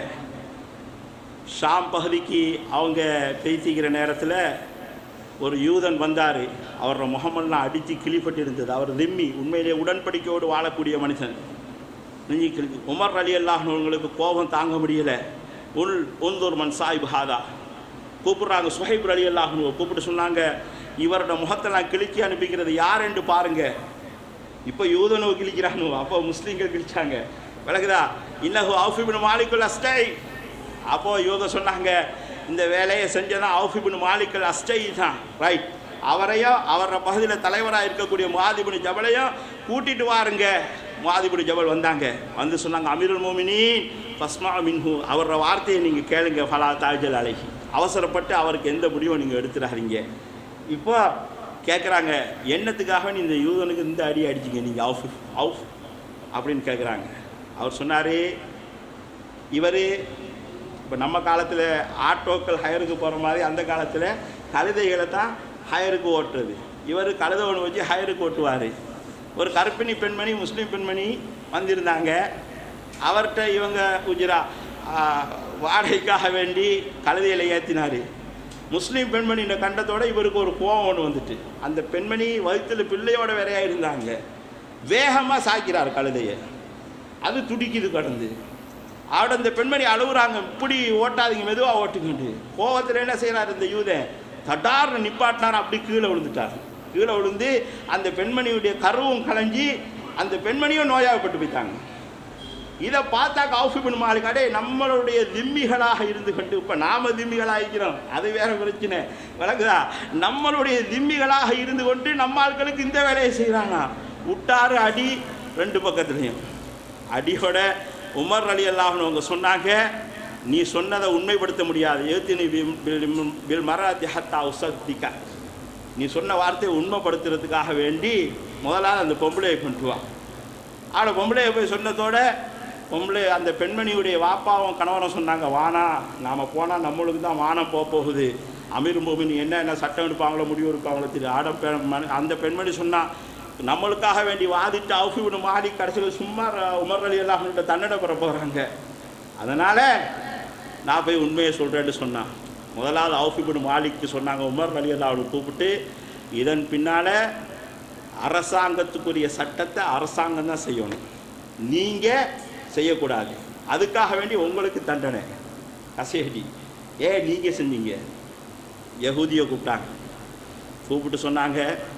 ஷாம் பகுதிக்கு அவங்க பேசிக்கிற நேரத்தில் ஒரு யூதன் வந்தார் அவரோட முகமெல்லாம் அடித்து கிளிப்பட்டு இருந்தது அவர் திம்மி உண்மையிலே உடன்படிக்கையோடு வாழக்கூடிய மனுஷன் நெஞ்சு கிளி உமர் அலி அல்லாஹ்னவங்களுக்கு கோபம் தாங்க முடியல உள் உந்தூர் மன் சாஹிப் ஹாதா கூப்பிட்றாங்க சுஹைப் அலி அல்லாஹ்னு கூப்பிட்டு சொன்னாங்க இவரோட முகத்தெல்லாம் கிழிச்சி அனுப்பிக்கிறது யார் என்று பாருங்க இப்போ யூதனு கிழிக்கிறானு அப்போ முஸ்லீம்கள் கிழிச்சாங்க விளக்குதா இன்னஹு அவுஃபிபின் மாலிகுல் அஸ்டை அப்போ யூத சொன்னாங்க இந்த வேலையை செஞ்சனா அவுஃபிபின் மாலிகுல் அஸ்டை தான் ரைட் அவரையும் அவரோட பகுதியில் தலைவராக இருக்கக்கூடிய மாதிபின் ஜபலையும் கூட்டிட்டு வாருங்க மாதிபின் ஜபல் வந்தாங்க வந்து சொன்னாங்க அமீருல் மோமினின் ஃபஸ்மா மின்ஹு அவரோட வார்த்தையை நீங்கள் கேளுங்க ஃபலா தாஜல் அழகி அவசரப்பட்டு அவருக்கு எந்த முடிவும் நீங்கள் எடுத்துடாதீங்க இப்போ கேட்குறாங்க என்னத்துக்காக நீ இந்த யூதனுக்கு இந்த அடி அடிச்சிங்க நீங்கள் அவுஃப் அவுஃப் அப்படின்னு கேட்குறாங்க அவர் சொன்னார் இவர் இப்போ நம்ம காலத்தில் ஆட்டோக்கள் ஹயருக்கு போகிற மாதிரி அந்த காலத்தில் கழுதைகளை தான் ஹயருக்கு ஓட்டுறது இவர் கழுதை ஒன்று வச்சு ஹயருக்கு ஓட்டுவார் ஒரு கருப்பிணி பெண்மணி முஸ்லீம் பெண்மணி வந்திருந்தாங்க அவர்கிட்ட இவங்க குஜரா வாடகைக்காக வேண்டி கழுதையில் ஏற்றினார் முஸ்லீம் பெண்மணியோட கண்டத்தோட இவருக்கு ஒரு கோவம் ஒன்று வந்துட்டு அந்த பெண்மணி வயிற்றுல பிள்ளையோட வேறையாக இருந்தாங்க வேகமாக சாய்க்கிறார் கழுதையை அது துடிக்குது கடந்து அவட இந்த பெண்மணி அழுகுறாங்க இப்படி ஓட்டாதீங்க மெதுவாக ஓட்டுங்கண்டு கோவத்தில் என்ன செய்கிறார் இந்த யூதன் தட்டார்னு நிப்பாட்டினார் அப்படி கீழே விழுந்துட்டார் கீழே விழுந்து அந்த பெண்மணியுடைய கருவும் கலைஞ்சி அந்த பெண்மணியும் நோயாகப்பட்டு போயிட்டாங்க இதை பார்த்தா கௌஃபிபின் மாலிகாடே நம்மளுடைய திம்மிகளாக இருந்து கொண்டு இப்போ நாம திம்மிகளாக இருக்கிறோம் அது வேற பிரச்சனை விளக்குதா நம்மளுடைய திம்மிகளாக இருந்து கொண்டு நம்ம ஆட்களுக்கு இந்த வேலையை செய்கிறாங்க விட்டாரு அடி ரெண்டு பக்கத்துலேயும் அடியோட உமர் அலி அல்லாஹ்னு அவங்க சொன்னாங்க நீ சொன்னதை உண்மைப்படுத்த முடியாது எழுத்து நீ பில் மராத்தி ஹத்தா உசத்திக்கா நீ சொன்ன வார்த்தையை உண்மைப்படுத்துறதுக்காக வேண்டி முதலாவது அந்த பொம்பளையை கொண்டு வா அவளை பொம்பளையை போய் சொன்னதோட பொம்பளை அந்த பெண்மணியுடைய வாப்பாவும் கணவரும் சொன்னாங்க வானா நாம் போனால் நம்மளுக்கு தான் வானம் போக போகுது அமீர் மோமின் என்ன என்ன சட்டம் எடுப்பாங்களோ முடிவு எடுப்பாங்களோ தெரியும் ஆட பெண் மன- அந்த பெண்மணி சொன்னா நம்மளுக்காக வேண்டி வாதிட்டு அவுஃபி விடு மாடி கடைசியில் சும்மா ர- உமர் அலி எல்லாம் தண்டனை பெற போகிறாங்க அதனால் நான் போய் உண்மையை சொல்கிறேன்னு சொன்னான் முதலாவது அவுஃபிபின் மாலிக்கு சொன்னாங்க உமர் அலி அல்லாவை கூப்பிட்டு இதன் பின்னால் அரசாங்கத்துக்குரிய சட்டத்தை அரசாங்கம் தான் செய்யணும் நீங்கள் செய்யக்கூடாது அதுக்காக வேண்டி உங்களுக்கு தண்டனை கசேடி ஏ நீங்கள் செஞ்சீங்க யகூதியை கூப்பிட்டாங்க கூப்பிட்டு சொன்னாங்க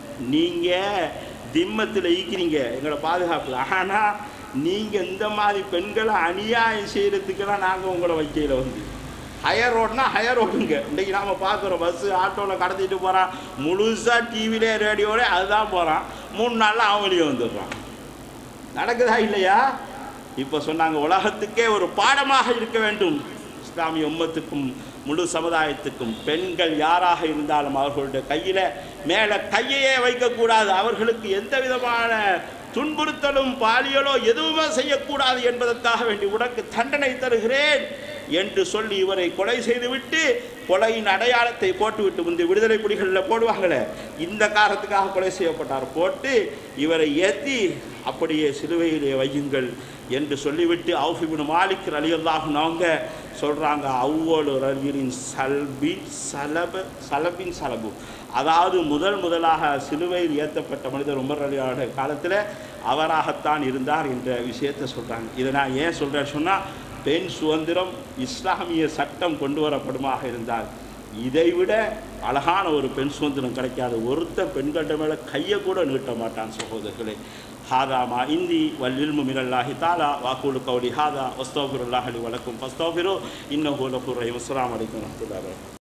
நீங்கள் திம்மத்தில் ஈக்கிறீங்க எங்களை பாதுகாப்பில் ஆனால் நீங்கள் இந்த மாதிரி பெண்களை அநியாயம் செய்கிறதுக்கெல்லாம் நாங்கள் உங்களை வைக்கையில் வந்து ஹயர் ரோட்னா ஹயர் ரோடுங்க இன்றைக்கி நாம் பார்க்குறோம் பஸ்ஸு ஆட்டோவில் கடத்திட்டு போகிறான் முழுசாக டிவிலே ரேடியோவிலே அதுதான் போகிறான் மூணு நாளில் அவங்களையும் வந்துடுறான் நடக்குதா இல்லையா இப்போ சொன்னாங்க உலகத்துக்கே ஒரு பாடமாக இருக்க வேண்டும் இஸ்லாமிய உம்மத்துக்கும் முழு சமுதாயத்துக்கும் பெண்கள் யாராக இருந்தாலும் அவர்களுடைய கையில் மேலே கையையே வைக்கக்கூடாது அவர்களுக்கு எந்த விதமான துன்புறுத்தலும் பாலியலோ எதுவுமே செய்யக்கூடாது என்பதற்காக வேண்டி உனக்கு தண்டனை தருகிறேன் என்று சொல்லி இவரை கொலை செய்துவிட்டு கொலையின் அடையாளத்தை போட்டுவிட்டு முந்தைய விடுதலை புலிகளில் போடுவாங்களே இந்த காரணத்துக்காக கொலை செய்யப்பட்டார் போட்டு இவரை ஏற்றி அப்படியே சிலுவையிலே வையுங்கள் என்று சொல்லிவிட்டு அவுஃபிபின் மாலிக் அலி அல்லாஹ்னவங்க சொல்கிறாங்க அவ்வளோ ரவியின் சல்பி சலப சலபின் சலபு அதாவது முதல் முதலாக சிலுவையில் ஏற்றப்பட்ட மனிதர் உமர் அலியோட காலத்தில் அவராகத்தான் இருந்தார் என்ற விஷயத்தை சொல்கிறாங்க இதை நான் ஏன் சொல்கிறேன்னு சொன்னால் பெண் சுதந்திரம் இஸ்லாமிய சட்டம் கொண்டு வரப்படுமாக இருந்தால் இதைவிட அழகான ஒரு பெண் சுதந்திரம் கிடைக்காது ஒருத்த பெண்கள்ட மேலே கையை கூட நீட்ட மாட்டான் சகோதரர்களே ஹாதா மா இந்தி வல் இல்மு மினல்லாஹி தாலா வாக்கூலு கௌலி ஹாதா வஸ்தோஃபிருல்லாஹலி வலக்கும் ஃபஸ்தோஃபிரு இன்னஹு லஃபுர் ரஹீம் அஸ்ஸலாமு அலைக்கும் வரஹ்மத்துல்லாஹி வபரகாத்துஹு